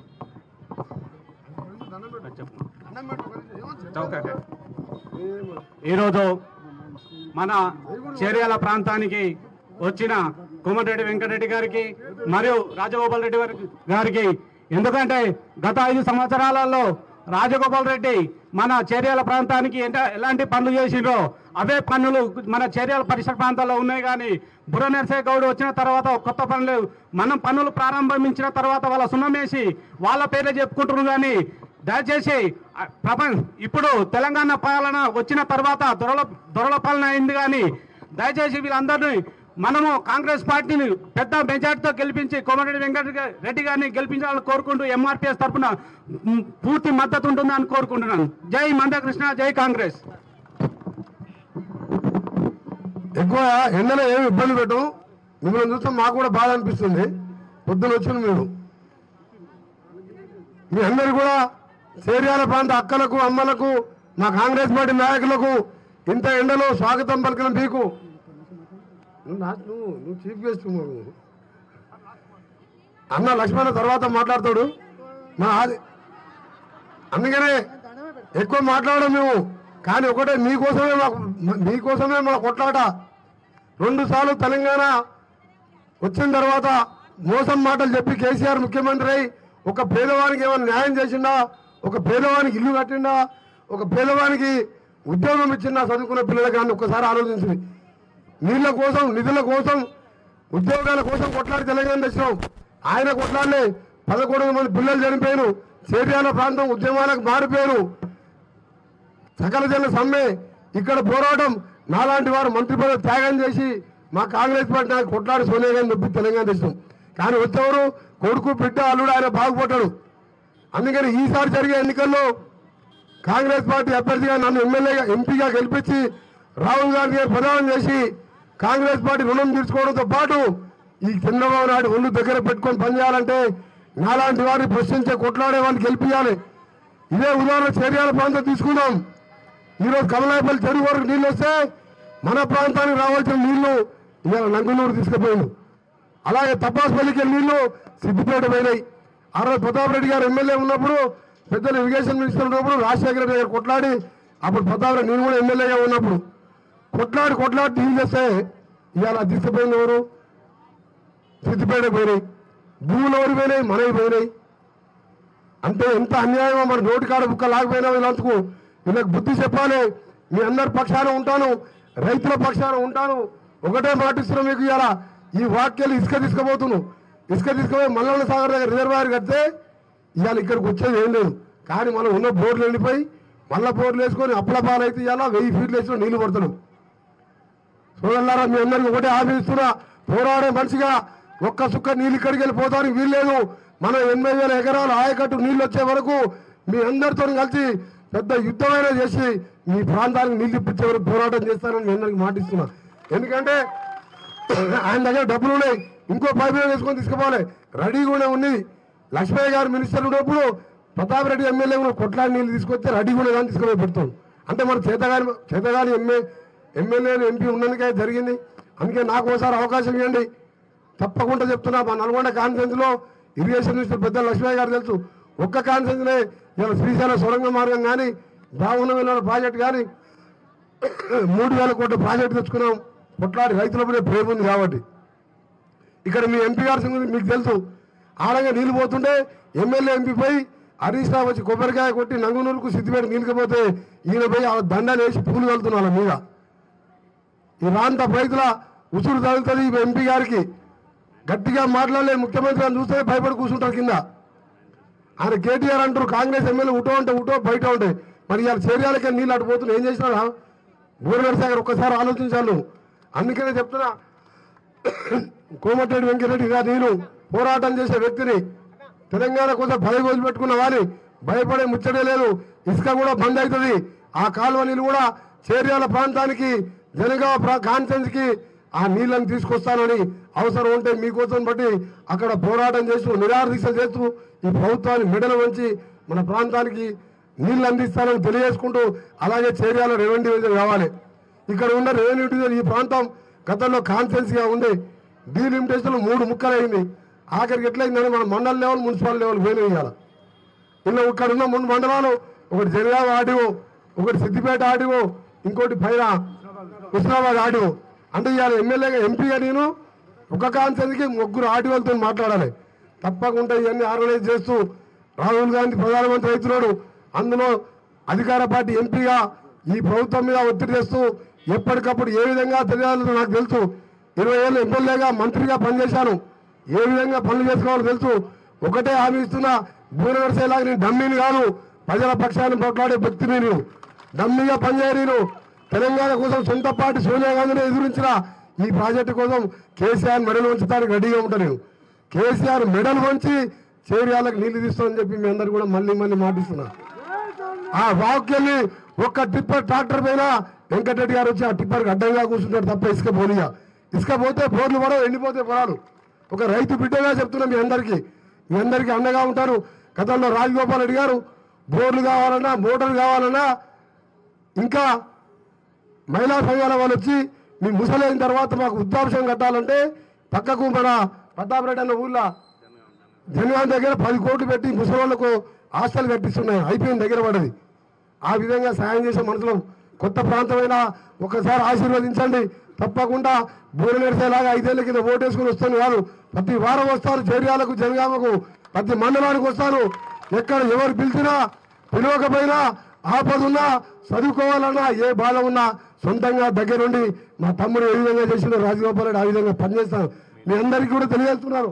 ఈరోజు మన చేర్యాల ప్రాంతానికి వచ్చిన కోమటిరెడ్డి వెంకటరెడ్డి గారికి మరియు రాజగోపాల్ రెడ్డి గారి- గారికి ఎందుకంటే గత ఐదు సంవత్సరాలలో రాజగోపాల్ రెడ్డి మన చేర్యాల ప్రాంతానికి ఎంత- ఎలాంటి పనులు చేసిండ్రో అవే పనులు మన చేర్యాల పరిసర ప్రాంతాల్లో ఉన్నాయి కానీ బుర్ర నరసయ్య గౌడ్ వచ్చిన తర్వాత కొత్త పనులు మనం పనులు ప్రారంభించిన తర్వాత వాళ్ళ సున్నమేసి వాళ్ళ పేరే చెప్పుకుంటున్నారు కానీ దయచేసి ఆ, ప్రపంచ ఇప్పుడు తెలంగాణ పాలన వచ్చిన తర్వాత దొరల దొరల పాలన అయింది కానీ దయచేసి వీళ్ళందరినీ మనము కాంగ్రెస్ పార్టీని పెద్ద మెజార్టీతో గెలిపించి కోమటిరెడ్డి వెంకట రెడ్డి గారిని గెలిపించాలని కోరుకుంటూ ఎంఆర్పిఎస్ తరఫున మ్, పూర్తి మద్దతు ఉంటుందని కోరుకుంటున్నాను జై మందకృష్ణ జై కాంగ్రెస్
ఎక్కువ ఎండలో ఏమి ఇబ్బంది పెట్టం మిమ్మల్ని చూస్తే మాకు కూడా బాధ అనిపిస్తుంది పొద్దున వచ్చిన మీరు మీ అందరు కూడా చేర్యాల ప్రాంత అక్కలకు అమ్మలకు మా కాంగ్రెస్ పార్టీ నాయకులకు ఇంత ఎండలో స్వాగతం పలికిన మీకు నువ్వు నా- నువ్వు నువ్వు చీఫ్ గెస్ట్ నువ్వు అన్న లక్ష్మణ తర్వాత మాట్లాడతాడు మా ఆది అందుకనే ఎక్కువ మాట్లాడడం మేము కానీ ఒకటే మీకోసమే మాకు మీకోసమే మా కొట్లాట రెండు సార్లు తెలంగాణ వచ్చిన తర్వాత మోసం మాటలు చెప్పి కేసీఆర్ ముఖ్యమంత్రి అయి ఒక పేదవానికి ఏమైనా న్యాయం చేసిండా ఒక పేదవానికి ఇల్లు కట్టిండా ఒక పేదవానికి ఉద్యోగం ఇచ్చిండా చదువుకున్న పిల్లలకు కానీ ఒక్కసారి ఆలోచించింది నీళ్ళ కోసం నిధుల కోసం ఉద్యోగాల కోసం కొట్లాడి తెలంగాణ తెచ్చినాం ఆయన కొట్లాడలే పదకొండు మంది పిల్లలు చనిపోయారు చేర్యాల ప్రాంతం ఉద్యమాలకు మారిపోయారు సకల జన సమ్మె ఇక్కడ పోరాటం నాలాంటి వారు మంత్రి పదవి త్యాగం చేసి మా కాంగ్రెస్ పార్టీ నాకు కొట్లాడి సోనియా గాంధీ నొప్పి తెలంగాణ తెచ్చినాం కానీ వచ్చేవారు కొడుకు బిడ్డ అల్లుడు ఆయన బాగుపడ్డాడు అందుకని ఈసారి జరిగే ఎన్నికల్లో కాంగ్రెస్ పార్టీ అభ్యర్థిగా నన్ను ఎమ్మెల్యేగా ఎంపీగా గెలిపించి రాహుల్ గాంధీ గారు ప్రధానం చేసి కాంగ్రెస్ పార్టీ రుణం తీర్చుకోవడంతో పాటు ఈ చంద్రబాబు నాయుడు ఒళ్ళు దగ్గర పెట్టుకొని పనిచేయాలంటే నాలాంటి వారిని ప్రశ్నించే కొట్లాడే వారిని గెలిపించాలి ఇదే ఉదాహరణ చర్యాల ప్రాంతం తీసుకుందాం ఈరోజు కమలాయపల్లి చెరువు వరకు నీళ్ళు వస్తే మన ప్రాంతానికి రావాల్సిన నీళ్లు ఇవాళ నంగునూరు తీసుకుపోయిండు అలాగే తపాసుపల్లికి నీళ్లు సిద్దిపేట పోయినాయి ఆ రోజు ప్రతాప్ రెడ్డి గారు ఎమ్మెల్యే ఉన్నప్పుడు పెద్దలు ఇరిగేషన్ మినిస్టర్ ఉన్నప్పుడు రాజశేఖర రెడ్డి గారు కొట్లాడి అప్పుడు ప్రతాప్ రెడ్డి నేను కూడా ఎమ్మెల్యేగా ఉన్నప్పుడు కొట్లాడి కొట్లాడి డీల్ చేస్తే ఇవాళ తీసుకుపోయింది ఎవరు సిద్దిపేట పోయినాయి భూములు ఎవరు పోయినాయి మనవి పోయినాయి అంటే ఎంత అన్యాయమో మరి నోటి కాడ బుక్క లాగిపోయినా వీళ్ళంతకు వీళ్ళకి బుద్ధి చెప్పాలి మీ అందరి పక్షాన ఉంటాను రైతుల పక్షాన ఉంటాను ఒకటే మాటిస్తున్నాం మీకు ఇవాళ ఈ వాక్యాలు ఇసుక తీసుకుపోతున్నాను ఇసుక తీసుకుపోయి మల్లన్న సాగర్ దగ్గర రిజర్వాయర్ కడితే ఇవాళ ఇక్కడికి వచ్చేది ఏం లేదు కానీ మనం ఉన్న బోర్లు ఎండిపోయి మళ్ళా బోర్లు వేసుకొని అప్పుల పాలైతే ఇవాళ వెయ్యి ఫీట్లు వేసిన నీళ్లు పడుతున్నాం సోదరులారా మీ అందరికి ఒకటే హామీ ఇస్తున్నా పోరాడే మనిషిగా ఒక్క సుక్క నీళ్ళు ఇక్కడికి వెళ్ళిపోతానికి వీల్లేదు మనం ఎనభై వేల ఎకరాలు ఆయకట్టు నీళ్ళు వచ్చే వరకు మీ అందరితో కలిసి పెద్ద యుద్ధమైనా చేసి మీ ప్రాంతానికి నీళ్ళు ఇప్పించే వరకు పోరాటం చేస్తానని మీ అందరికి మాటిస్తున్నా ఎందుకంటే ఆయన దగ్గర డబ్బులు ఉన్నాయి ఇంకో పైపు లైన్ వేసుకొని తీసుకుపోవాలి రెడీగానే ఉంది లక్ష్మయ్య గారు మినిస్టర్ ఉన్నప్పుడు ప్రతాప్ రెడ్డి ఎమ్మెల్యే కూడా కొట్లాడి నీళ్ళు తీసుకొస్తే రెడీగానే కానీ తీసుకుపోయి పెడతాం అంటే మన చేతగాని చేతగాని ఎమ్మె ఎమ్మెల్యేలు ఎంపీ ఉన్నందుకే జరిగింది అందుకే నాకు ఒకసారి అవకాశం ఇవ్వండి తప్పకుండా చెప్తున్నా మా నల్గొండ కాన్ఫరెన్స్ లో ఇరిగేషన్ మినిస్టర్ పెద్ద లక్ష్మయ్య గారు తెలుసు ఒక్క కాన్ఫరెన్స్ లే ఇలా శ్రీశైల సొరంగ మార్గం కానీ బాగున్న ప్రాజెక్ట్ కానీ మూడు వేల కోట్ల ప్రాజెక్ట్ తెచ్చుకున్నాం కొట్లాడి రైతుల మీద ప్రేమ ఉంది కాబట్టి ఇక్కడ మీ ఎంపీ గారి సంగతి మీకు తెలుసు ఆడంగా నీళ్లు పోతుంటే ఎమ్మెల్యే ఎంపీ పోయి హరీష్ రావు వచ్చి కొబ్బరికాయ కొట్టి నంగునూరుకు సిద్దిపేట నీళ్ళకపోతే ఈయన పోయి ఆ దండాలు వేసి పూలు వెళ్తున్నారు వాళ్ళ మీద ఈ ప్రాంత రైతుల ఉసురు తగులుతుంది ఈ ఎంపీ గారికి గట్టిగా మాట్లాడలే ముఖ్యమంత్రి అని చూస్తే భయపడి కూర్చుంటారు కింద ఆయన కేటీఆర్ అంటారు కాంగ్రెస్ ఎమ్మెల్యే ఉటో ఉంటే ఉటో బయట ఉంటాయి మరి ఇవాళ చేరియాలకే నీళ్ళు అటు పోతున్నా ఏం చేసినారా భువనేశ్వర్ సాగర్ ఒక్కసారి ఆలోచించాలి నువ్వు అందుకనే చెప్తున్నా కోమటిరెడ్డి వెంకటరెడ్డి గారు నేను పోరాటం చేసే వ్యక్తిని తెలంగాణ కోసం పది రోజులు పెట్టుకున్న వారి భయపడే ముచ్చటే లేదు ఇసుక కూడా బంద్ అవుతుంది ఆ కాలువ నీళ్ళు కూడా చేర్యాల ప్రాంతానికి జనగావ కాన్ఫరెన్స్ కి ఆ నీళ్ళని తీసుకొస్తానని అవసరం ఉంటే మీకోసం బట్టి అక్కడ పోరాటం చేస్తూ నిరాదీక్షలు చేస్తూ ఈ ప్రభుత్వాన్ని మెడలు వంచి మన ప్రాంతానికి నీళ్లు అందిస్తానని తెలియజేసుకుంటూ అలాగే చేర్యాల రెవెన్యూ డివిజన్ కావాలి ఇక్కడ ఉన్న రెవెన్యూ డివిజన్ ఈ ప్రాంతం గతంలో కాన్ఫరెన్స్గా ఉంది డీలిమిటేషన్ మూడు ముక్కలైంది ఆఖరికి ఎట్లయిందని మన మండల లెవెల్ మున్సిపల్ లెవెల్ పోయినాయి ఇవాళ ఇలా ఇక్కడ ఉన్న మూడు మండలాలు ఒకటి జనగామ ఆడివో ఒకటి సిద్దిపేట ఆడివో ఇంకోటి పైన హుస్నాబాద్ ఆడివో అంటే ఇవాళ ఎమ్మెల్యేగా ఎంపీగా నేను ఒక కాన్సెన్స్కి ముగ్గురు ఆడియోలతో మాట్లాడాలి తప్పకుండా ఇవన్నీ ఆర్గనైజ్ చేస్తూ రాహుల్ గాంధీ ప్రధానమంత్రి అవుతున్నాడు అందులో అధికార పార్టీ ఎంపీగా ఈ ప్రభుత్వం మీద ఒత్తిడి చేస్తూ ఎప్పటికప్పుడు ఏ విధంగా తెలియాలో నాకు తెలుసు ఇరవై ఏళ్ళు ఎమ్మెల్యేగా మంత్రిగా పనిచేశాను ఏ విధంగా పనులు చేసుకోవాలో తెలుసు ఒకటే హామీ ఇస్తున్నా భూమి నడిచేలాగా నేను డమ్మీని కాదు ప్రజల పక్షాన్ని పోట్లాడే వ్యక్తిని నేను డమ్మీగా పనిచేయ నేను తెలంగాణ కోసం సొంత పార్టీ సోనియా గాంధీని ఎదురించిన ఈ ప్రాజెక్టు కోసం కేసీఆర్ మెడలు ఉంచడానికి రెడీగా ఉంటాను నేను కేసీఆర్ మెడలు వంచి చేరియాలకు నీళ్లు తీస్తామని చెప్పి మీ అందరు కూడా మళ్ళీ మళ్ళీ మాటిస్తున్నా ఆ వాక్కెళ్ళి ఒక్క టిప్పర్ ట్రాక్టర్ పైన వెంకటరెడ్డి గారు వచ్చి ఆ టిప్పర్కి అడ్డంగా కూర్చుంటాడు తప్ప ఇసుక పోనీయా ఇసుక పోతే బోర్లు పడవు ఎండిపోతే పొలాలు ఒక రైతు బిడ్డగా చెప్తున్నా మీ అందరికీ మీ అందరికీ అండగా ఉంటారు గతంలో రాజగోపాల్ రెడ్డి గారు బోర్లు కావాలన్నా మోటార్లు కావాలన్నా ఇంకా మహిళా సంఘాల వాళ్ళు వచ్చి మీ ముసలైన తర్వాత మాకు వృద్ధాంశం కట్టాలంటే పక్కకు మన ప్రతాపరెడ్డి అన్న ఊళ్ళో జనగాం దగ్గర పది కోట్లు పెట్టి ముసలోళ్లకు హాస్టల్ కట్టిస్తున్నాయి అయిపోయిన దగ్గర పడది ఆ విధంగా సాయం చేసే మనుషులు కొత్త ప్రాంతమైనా ఒకసారి ఆశీర్వదించండి తప్పకుండా బూరె నడిచేలాగా ఐదేళ్ల కింద ఓటేసుకుని వస్తాను కాదు ప్రతి వారం వస్తాను చేర్యాలకు జనగామకు ప్రతి మండలానికి వస్తాను ఎక్కడ ఎవరు పిలిచినా పిలవకపోయినా ఆపదున్నా చదువుకోవాలన్నా ఏ బాధ ఉన్నా సొంతంగా దగ్గరుండి మా తమ్ముడు ఏ విధంగా చేసిన రాజగోపాల్ రెడ్డి ఆ విధంగా పనిచేస్తాను మీ అందరికీ కూడా తెలియజేస్తున్నారు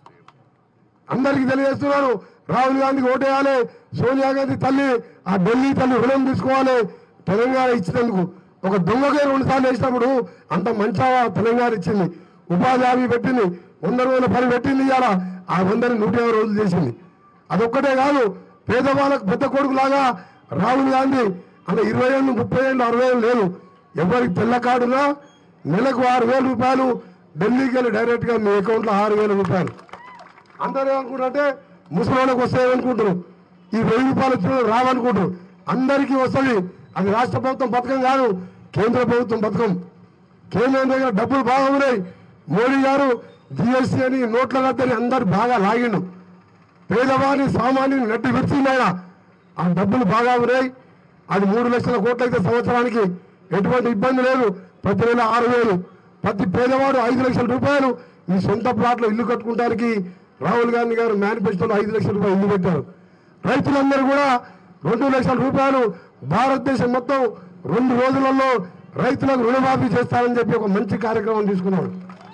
అందరికీ తెలియజేస్తున్నారు రాహుల్ గాంధీకి ఓటేయాలి సోనియా గాంధీ తల్లి ఆ ఢిల్లీ తల్లి రుణం తీసుకోవాలి తెలంగాణ ఇచ్చినందుకు ఒక దొంగకే రెండు సార్లు వేసినప్పుడు అంత మంచిగా తెలంగాణ ఇచ్చింది ఉపాధి హామీ పెట్టింది వంద రోజుల పని పెట్టింది ఇవాళ ఆ వందని నూట యాభై రోజులు చేసింది అదొక్కటే కాదు పేదవాళ్ళకు పెద్ద కొడుకు లాగా రాహుల్ గాంధీ అంటే ఇరవై ఏళ్ళు ముప్పై ఏళ్ళు అరవై ఏళ్ళు లేదు ఎవరికి తెల్ల కార్డునా నెలకు ఆరు వేల రూపాయలు ఢిల్లీకి వెళ్ళి డైరెక్ట్గా మీ అకౌంట్లో ఆరు వేల రూపాయలు అందరూ ఏమనుకుంటారంటే ముసలిళ్ళకి వస్తాయనుకుంటారు ఈ వెయ్యి రూపాయలు వచ్చిన రావనుకుంటారు అందరికీ వస్తుంది అది రాష్ట్ర ప్రభుత్వం పథకం కాదు కేంద్ర ప్రభుత్వం పథకం కేంద్రం దగ్గర డబ్బులు బాగా ఉన్నాయి మోడీ గారు జిఎస్టీ అని నోట్ల రద్దని అందరు బాగా లాగిండు పేదవాడిని సామాన్యుని నెట్టి విడిచింది ఆయన ఆ డబ్బులు బాగా ఉన్నాయి అది మూడు లక్షల కోట్లు అయితే సంవత్సరానికి ఎటువంటి ఇబ్బంది లేదు ప్రతి నెల ఆరు వేలు ప్రతి పేదవాడు ఐదు లక్షల రూపాయలు మీ సొంత ప్లాట్లో ఇల్లు కట్టుకుంటానికి రాహుల్ గాంధీ గారు మేనిఫెస్టోలో ఐదు లక్షల రూపాయలు ఇల్లు పెట్టారు రైతులందరూ కూడా రెండు లక్షల రూపాయలు భారతదేశం మొత్తం రెండు రోజులలో రైతులకు రుణమాఫీ చేస్తారని చెప్పి ఒక మంచి కార్యక్రమం తీసుకున్నాడు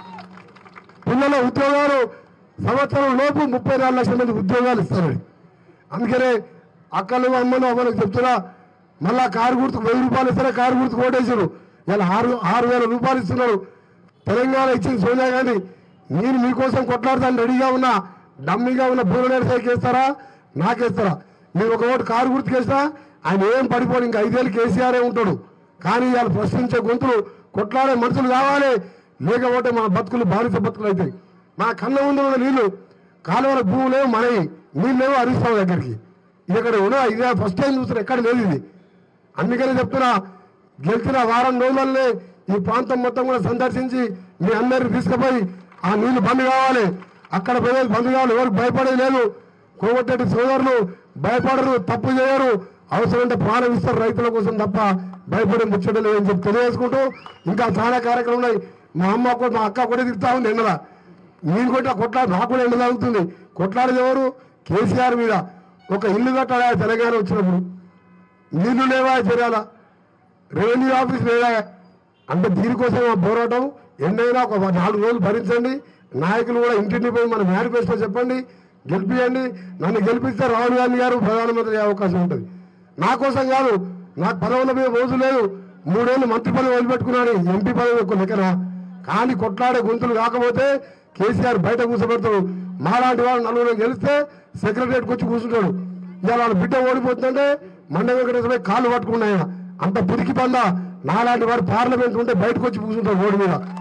పిల్లల ఉద్యోగాలు సంవత్సరం లోపు ముప్పై నాలుగు లక్షల మంది ఉద్యోగాలు ఇస్తారు అందుకనే అక్కలు అమ్మలు అమ్మలకు చెప్తున్నా మళ్ళా కారు గుర్తుకు వెయ్యి రూపాయలు ఇస్తారా కారు గుర్తుకు ఓటేసారు ఇలా ఆరు ఆరు వేల రూపాయలు ఇస్తున్నారు తెలంగాణ ఇచ్చింది సోనియా గాంధీ నేను మీకోసం కొట్లాడతాను రెడీగా ఉన్నా డమ్మీగా ఉన్న బూరలేరు సైకి వేస్తారా నాకేస్తారా మీరు ఒక ఓటు కారు గుర్తుకేసినా ఆయన ఏం పడిపోడు ఇంకా ఐదేళ్ళు కేసీఆరే ఉంటాడు కానీ ఇవాళ ప్రశ్నించే గొంతులు కొట్లాడే మనుషులు కావాలి లేకపోతే మన బతుకులు బాధిత బతుకులు అవుతాయి మా కళ్ళ ముందు ఉన్న నీళ్లు కాలువల భూములేమో మనవి నీళ్ళేమో హరిస్తాం దగ్గరికి ఇది ఇక్కడ ఉన్నా ఇదే ఫస్ట్ టైం చూస్తున్నా ఎక్కడ లేదు ఇది అందుకని చెప్తున్నా గెలిచిన వారం రోజులనే ఈ ప్రాంతం మొత్తం కూడా సందర్శించి మీ అందరిని తీసుకుపోయి ఆ నీళ్లు బంద్ కావాలి అక్కడ ప్రజలు బంద్ కావాలి ఎవరికి భయపడేది లేదు కోమటిరెడ్డి సోదరులు భయపడరు తప్పు చేయరు అవసరమంటే ప్రాణం ఇస్తారు రైతుల కోసం తప్ప భయపడే ముచ్చట లేదని చెప్పి తెలియజేసుకుంటూ ఇంకా చాలా కార్యక్రమాలు ఉన్నాయి మా అమ్మ కూడా మా అక్క కూడా తిరుగుతా ఉంది ఎండల నేను కూడా కొట్లాడు నాకు కూడా ఎండ తాగుతుంది కొట్లాడేది ఎవరు కేసీఆర్ మీద ఒక ఇల్లు కట్టాలి తెలంగాణ వచ్చినప్పుడు నీళ్లు లేవా చేయాలా రెవెన్యూ ఆఫీస్ లేదా అంటే దీనికోసం ఆ పోరాటం ఎన్నైనా ఒక నాలుగు రోజులు భరించండి నాయకులు కూడా ఇంటింటి పోయి మన మేనిఫెస్టో చెప్పండి గెలిపియండి నన్ను గెలిపిస్తే రాహుల్ గాంధీ గారు ప్రధానమంత్రి అయ్యే అవకాశం ఉంటుంది నా కోసం కాదు నాకు పదవుల మీద రోజు లేదు మూడేళ్ళు మంత్రి పదవి వదిలిపెట్టుకున్నాడు ఎంపీ పదవి ఒక లెక్కన కానీ కొట్లాడే గొంతులు కాకపోతే కేసీఆర్ బయట కూర్చోబెడతాడు మాలాంటి వాళ్ళు నలుగురు గెలిస్తే సెక్రటరియట్కి వచ్చి కూర్చుంటాడు ఇవాళ వాళ్ళ బిడ్డ ఓడిపోతుందంటే మండ వెంకటేశ్వర కాళ్ళు పట్టుకున్నాయి అంత పురికి పంద నాలాంటి వాడు పార్లమెంట్ ఉంటే బయటకు వచ్చి కూర్చుంటాడు రోడ్డు మీద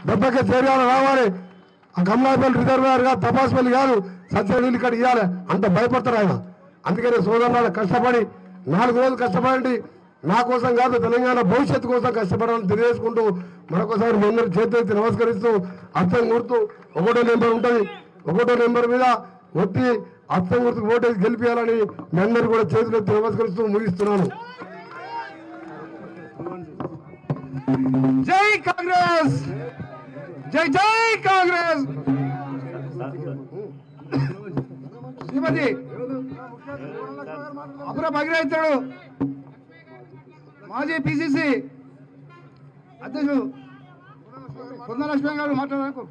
దెబ్బకి చేరియాలు రావాలి ఆ గమలాపల్లి రిజర్వాయర్ కాదు తపాసుపల్లి కాదు సత్యవీళ్ళు ఇక్కడ ఇవ్వాలి అంత భయపడతారు ఆయన అందుకనే సోదరులారా కష్టపడి నాలుగు రోజులు కష్టపడండి నా కోసం కాదు తెలంగాణ భవిష్యత్తు కోసం కష్టపడాలని తెలియజేసుకుంటూ మరొకసారి మీ అందరి చేతులెత్తి నమస్కరిస్తూ అర్థం గుర్తు ఒకటో నెంబర్ ఉంటుంది ఒకటో నెంబర్ మీద ఒత్తి అర్థం గుర్తుకు ఓటేసి గెలిపించాలని మీ అందరూ కూడా చేతులెత్తి నమస్కరిస్తూ ముగిస్తున్నాను
జై కాంగ్రెస్ జై జై కాంగ్రెస్ శ్రీమతి అపుర భగీరథుడు మాజీ పిసిసి అధ్యక్షుడు కొంద లక్ష్మణ్ గారు మాట్లాడారు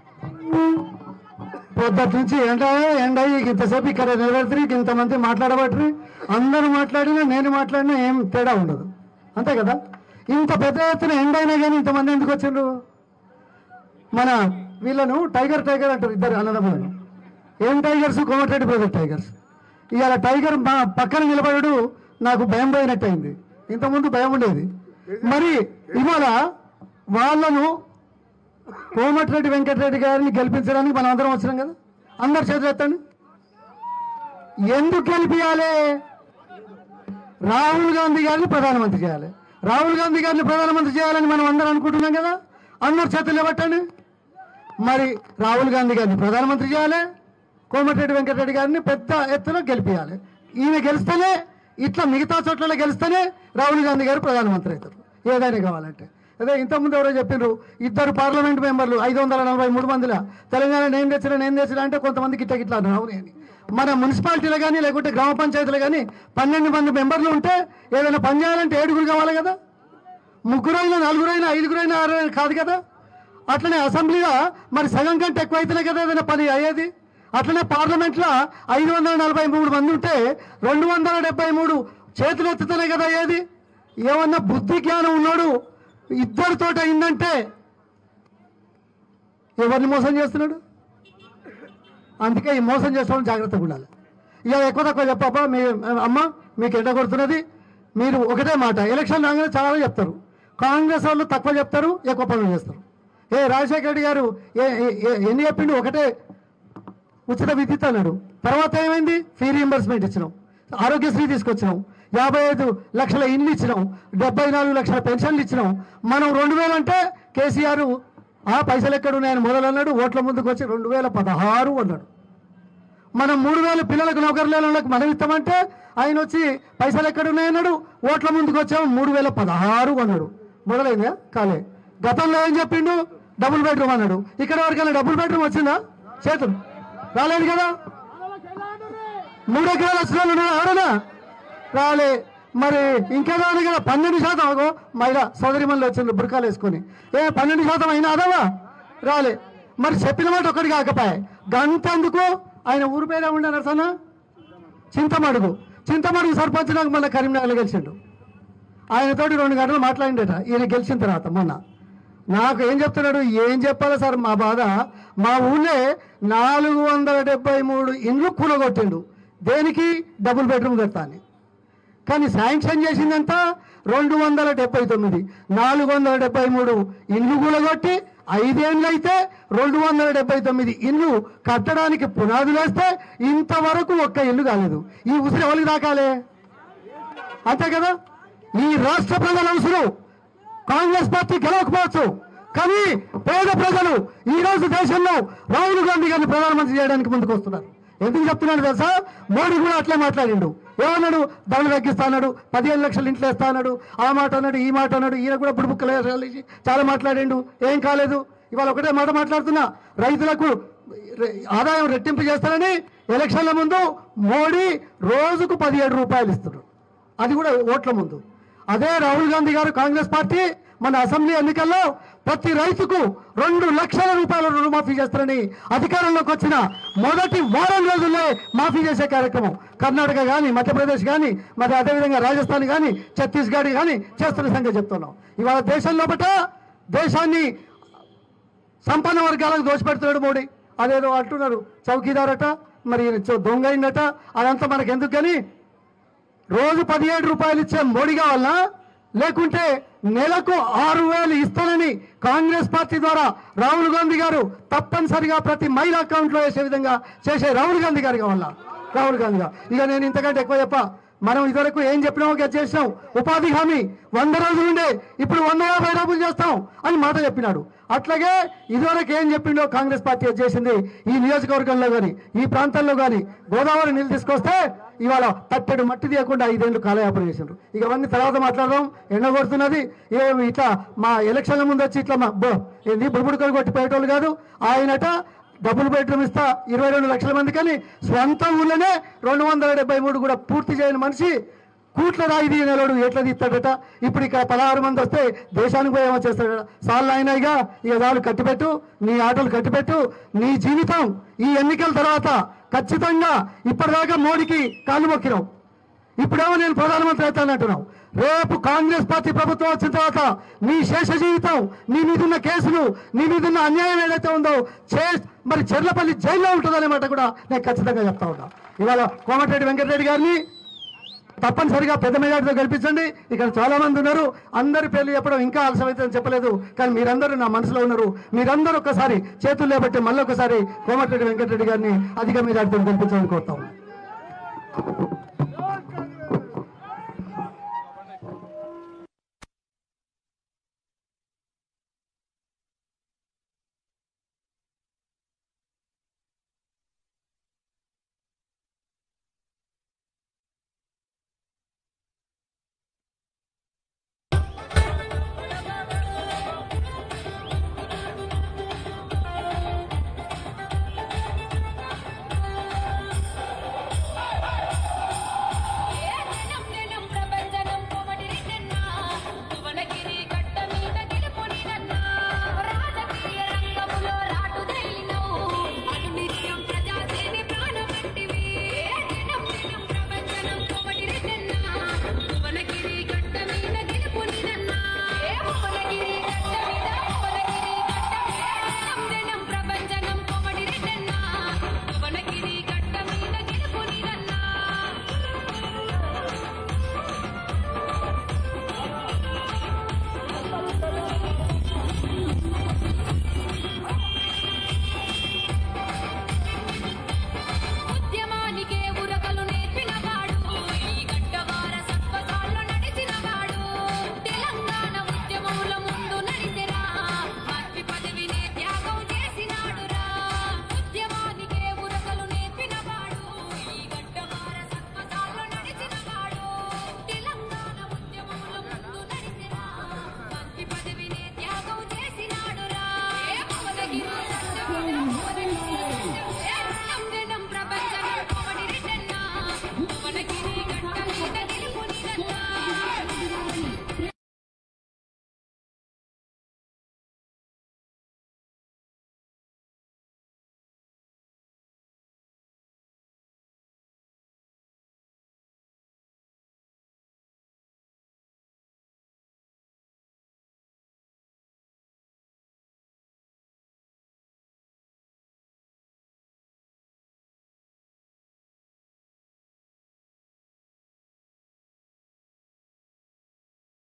పొద్దుటి నుంచి ఎండ ఎండ ఇంతసేపు ఇక్కడ నిలబెడితే ఇంతమంది మాట్లాడబట్టి అందరూ మాట్లాడినా నేను మాట్లాడినా ఏం తేడా ఉండదు అంతే కదా ఇంత పెద్ద ఎత్తున ఎండ అయినా కానీ ఇంతమంది ఎందుకు వచ్చిండ్రు మన వీళ్ళను టైగర్ టైగర్ అంటారు ఇద్దరు అన్నదమ్ములను ఏం టైగర్స్ కోమటిరెడ్డి బ్రదర్ టైగర్స్ ఇవాళ టైగర్ మా పక్కన నిలబడు నాకు భయం పోయినట్టు అయింది ఇంతకుముందు భయం ఉండేది మరి ఇవాళ వాళ్ళను కోమటిరెడ్డి వెంకటరెడ్డి గారిని గెలిపించడానికి మనం అందరం వచ్చినాం కదా అందరు చేతులు ఎత్తండి ఎందుకు గెలిపించాలి రాహుల్ గాంధీ గారిని ప్రధానమంత్రి చేయాలి రాహుల్ గాంధీ గారిని ప్రధానమంత్రి చేయాలని మనం అందరం అనుకుంటున్నాం కదా అందరు చేతులు ఇవ్వట్టండి మరి రాహుల్ గాంధీ గారిని ప్రధానమంత్రి చేయాలి కోమటిరెడ్డి వెంకటరెడ్డి గారిని పెద్ద ఎత్తున గెలిపించాలి ఈయన గెలిస్తేనే ఇట్లా మిగతా చోట్ల గెలిస్తేనే రాహుల్ గాంధీ గారు ప్రధానమంత్రి అవుతారు ఏదైనా కావాలంటే అదే ఇంతకుముందు ఎవరో చెప్పినారు ఇద్దరు పార్లమెంట్ మెంబర్లు ఐదు వందల నలభై మూడు మందిలో తెలంగాణ నేను తెచ్చిన నేను తెచ్చిన అంటే కొంతమంది గిట్ట గిట్లా అన్నారు అవునే అని మన మున్సిపాలిటీలో కానీ లేకుంటే గ్రామ పంచాయతీలో కానీ పన్నెండు మంది మెంబర్లు ఉంటే ఏదైనా పని చేయాలంటే ఏడుగురు కావాలి కదా ముగ్గురైనా నలుగురైనా ఐదుగురైనా ఆరురైనా కాదు కదా అట్లనే అసెంబ్లీలో మరి సగం కంటే ఎక్కువ అయితేనే కదా ఏదైనా పని అయ్యేది అట్లనే పార్లమెంట్లో ఐదు వందల నలభై మూడు మంది ఉంటే రెండు వందల డెబ్బై మూడు చేతులు ఎత్తుతేనే కదా అయ్యేది ఏమన్నా బుద్ధి జ్ఞానం ఉన్నాడు ఇద్దరితోటి అయిందంటే ఎవరిని మోసం చేస్తున్నాడు అందుకే ఈ మోసం చేసిన జాగ్రత్తగా ఉండాలి ఇక ఎక్కువ తక్కువ చెప్పబ్బా మీ అమ్మ మీకు ఎండ కొడుతున్నది మీరు ఒకటే మాట ఎలక్షన్ రాగానే చాలా చెప్తారు కాంగ్రెస్ వాళ్ళు తక్కువ చెప్తారు ఎక్కువ పనులు చేస్తారు ఏ రాజశేఖర రెడ్డి గారు ఏ- ఏ- ఏ- ఎన్ని చెప్పిండు ఒకటే ఉచిత విద్యుత్ అన్నాడు తర్వాత ఏమైంది ఫీ రీఎంబర్స్మెంట్ ఇచ్చినాం ఆరోగ్యశ్రీ తీసుకొచ్చినాం యాభై ఐదు లక్షల ఇండ్లు ఇచ్చినాం డెబ్బై నాలుగు లక్షల పెన్షన్లు ఇచ్చినాం మనం రెండు వేలు అంటే కేసీఆర్ ఆ పైసలు ఎక్కడ ఉన్నాయని మొదలు అన్నాడు ఓట్ల ముందుకు వచ్చి రెండు వేల పదహారు అన్నాడు మనం మూడు వేల పిల్లలకు నౌకరు లేని వాళ్ళకి మనం ఇస్తామంటే ఆయన వచ్చి పైసలు ఎక్కడ ఉన్నాయన్నాడు ఓట్ల ముందుకు వచ్చాము మూడు వేల పదహారు అన్నాడు మొదలైందా కాలే గతంలో ఏం చెప్పిండు డబుల్ బెడ్రూమ్ అన్నాడు ఇక్కడ వరకైనా డబుల్ బెడ్రూమ్ వచ్చిందా చేతులు రాలేదు కదా మూడు ఎకరాలు వచ్చిన వాళ్ళు ఉన్నారా? ఎవరైనా రాలే మరి ఇంకేదో ఉంది కదా పన్నెండు శాతం అగో మహిళ సోదరి మళ్ళీ వచ్చింది బురకాలు వేసుకొని ఏ పన్నెండు శాతం అయినా అదవా రాలే మరి చెప్పిన మాట ఒకటి కాకపోయా గంటెందుకు ఆయన ఊరు పేరే ఉండన్నారు సన్న చింతమడుగు చింతమడుగు సర్పంచ్ నాకు మళ్ళీ కరీంనగర్లో గెలిచిండు ఆయనతోటి రెండు గంటలు మాట్లాడిండట ఈయన గెలిచిన తర్వాత మొన్న నాకు ఏం చెప్తున్నాడు ఏం చెప్పాలి సార్ మా బాధ మా ఊళ్ళే నాలుగు వందల డెబ్బై మూడు ఇండ్లు కూలగొట్టిండు దేనికి డబుల్ బెడ్రూమ్ కడతా అని కానీ శాంక్షన్ చేసిందంతా రెండు వందల డెబ్బై తొమ్మిది నాలుగు వందల డెబ్బై మూడు ఇల్లు కూలగొట్టి ఐదేళ్ళు అయితే రెండు వందల డెబ్బై తొమ్మిది ఇల్లు కట్టడానికి పునాదులు వేస్తే ఇంతవరకు ఒక్క ఇల్లు కాలేదు ఈ ఉసిరి ఎవరికి దాకాలే అంతే కదా ఈ రాష్ట్ర ప్రజల అవసరం కాంగ్రెస్ పార్టీ గెలవకపోవచ్చు కానీ పేద ప్రజలు ఈ రోజు దేశంలో రాహుల్ గాంధీ గారిని ప్రధానమంత్రి చేయడానికి ముందుకు వస్తున్నారు ఎందుకు చెప్తున్నాడు తెలుసా మోడీ కూడా అట్లే మాట్లాడిండు ఏమన్నాడు ధరలు తగ్గిస్తా అన్నాడు పదిహేను లక్షలు ఇంట్లో వేస్తా అన్నాడు ఆ మాట అన్నాడు ఈ మాట అన్నాడు ఈయన కూడా ఇప్పుడు బుక్కలు వేసి చాలా మాట్లాడిండు ఏం కాలేదు ఇవాళ ఒకటే మాట మాట్లాడుతున్నా రైతులకు రె- ఆదాయం రెట్టింపు చేస్తారని ఎలక్షన్ల ముందు మోడీ రోజుకు పదిహేడు రూపాయలు ఇస్తున్నాడు అది కూడా ఓట్ల ముందు అదే రాహుల్ గాంధీ గారు కాంగ్రెస్ పార్టీ మన అసెంబ్లీ ఎన్నికల్లో ప్రతి రైతుకు రెండు లక్షల రూపాయల రుణమాఫీ చేస్తారని అధికారంలోకి వచ్చిన మొదటి వారం రోజుల్లో మాఫీ చేసే కార్యక్రమం కర్ణాటక కానీ మధ్యప్రదేశ్ కానీ మరి అదేవిధంగా రాజస్థాన్ కానీ ఛత్తీస్గఢ్ కానీ చేస్తున్న సంగతి చెప్తున్నాం ఇవాళ దేశం లోపల దేశాన్ని సంపన్న వర్గాలకు దోచిపెడుతున్నాడు మోడీ అదేదో అంటున్నారు చౌకీదారట మరి ఈయన చౌ- దొంగ అయిందట అదంతా మనకు ఎందుకు కానీ రోజు పదిహేడు రూపాయలు ఇచ్చే మోడీ కావాలనా లేకుంటే నెలకు ఆరు వేలు ఇస్తానని కాంగ్రెస్ పార్టీ ద్వారా రాహుల్ గాంధీ గారు తప్పనిసరిగా ప్రతి మహిళా అకౌంట్లో వేసే విధంగా చేసే రాహుల్ గాంధీ గారి వల్ల రాహుల్ గాంధీ గారు ఇక నేను ఇంతకంటే ఎక్కువ చెప్ప మనం ఇదివరకు ఏం చెప్పినామో అది చేసినాం ఉపాధి హామీ వంద రోజులు ఉండే ఇప్పుడు వంద యాభై రోజులు చేస్తాం అని మాట చెప్పినాడు అట్లాగే ఇదివరకు ఏం చెప్పిండో కాంగ్రెస్ పార్టీ అది చేసింది ఈ నియోజకవర్గంలో కానీ ఈ ప్రాంతంలో కానీ గోదావరి నీళ్ళు తీసుకొస్తే ఇవాళ తట్టెడు మట్టి తీయకుండా ఐదేళ్లు కాలయాపన చేసిండ్రు ఇక అవన్నీ తర్వాత మాట్లాడదాం ఎండ కొడుతున్నది ఏమి ఇట్లా మా ఎలక్షన్ల ముందు వచ్చి ఇట్లా మా బో ఏంది బుడిబుడికలు కొట్టి పోయేటోళ్ళు కాదు ఆయనట డబుల్ బెడ్రూమ్ ఇస్తా ఇరవై రెండు లక్షల మంది కానీ స్వంత ఊళ్ళోనే రెండు వందల డెబ్బై మూడు కూడా పూర్తి చేయని మనిషి కూట్ల రాయి తీయనలోడు ఎట్లా తీస్తాడట ఇప్పుడు ఇక్కడ పదహారు మంది వస్తే దేశానికి పోయి ఏమో చేస్తాడట సార్లు అయినాయిగా ఇక వాళ్ళు కట్టిపెట్టు నీ ఆటలు కట్టిపెట్టు నీ జీవితం ఈ ఎన్నికల తర్వాత ఖచ్చితంగా ఇప్పటిదాకా మోడీకి కాళ్ళు మొక్కినావు ఇప్పుడేమో నేను ప్రధానమంత్రి అవుతానంటున్నావు రేపు కాంగ్రెస్ పార్టీ ప్రభుత్వం వచ్చిన తర్వాత నీ శేష జీవితం నీ మీదున్న కేసులు నీ మీదున్న అన్యాయం ఏదైతే ఉందో చే మరి చెర్లపల్లి జైల్లో ఉంటుందనే మాట కూడా నేను ఖచ్చితంగా చెప్తా ఉన్నా ఇవాళ కోమటిరెడ్డి వెంకటరెడ్డి గారిని తప్పనిసరిగా పెద్ద మెజార్టీతో గెలిపించండి ఇక్కడ చాలా మంది ఉన్నారు అందరి పేర్లు చెప్పడం ఇంకా ఆలస్యమైతే చెప్పలేదు కానీ మీరందరూ నా మనసులో ఉన్నారు మీరందరూ ఒకసారి చేతులు లేబట్టి మళ్ళీ ఒకసారి కోమటిరెడ్డి వెంకటరెడ్డి గారిని అధిక మెజార్టీతో గెలిపించాలని కోరుతా ఉన్నాను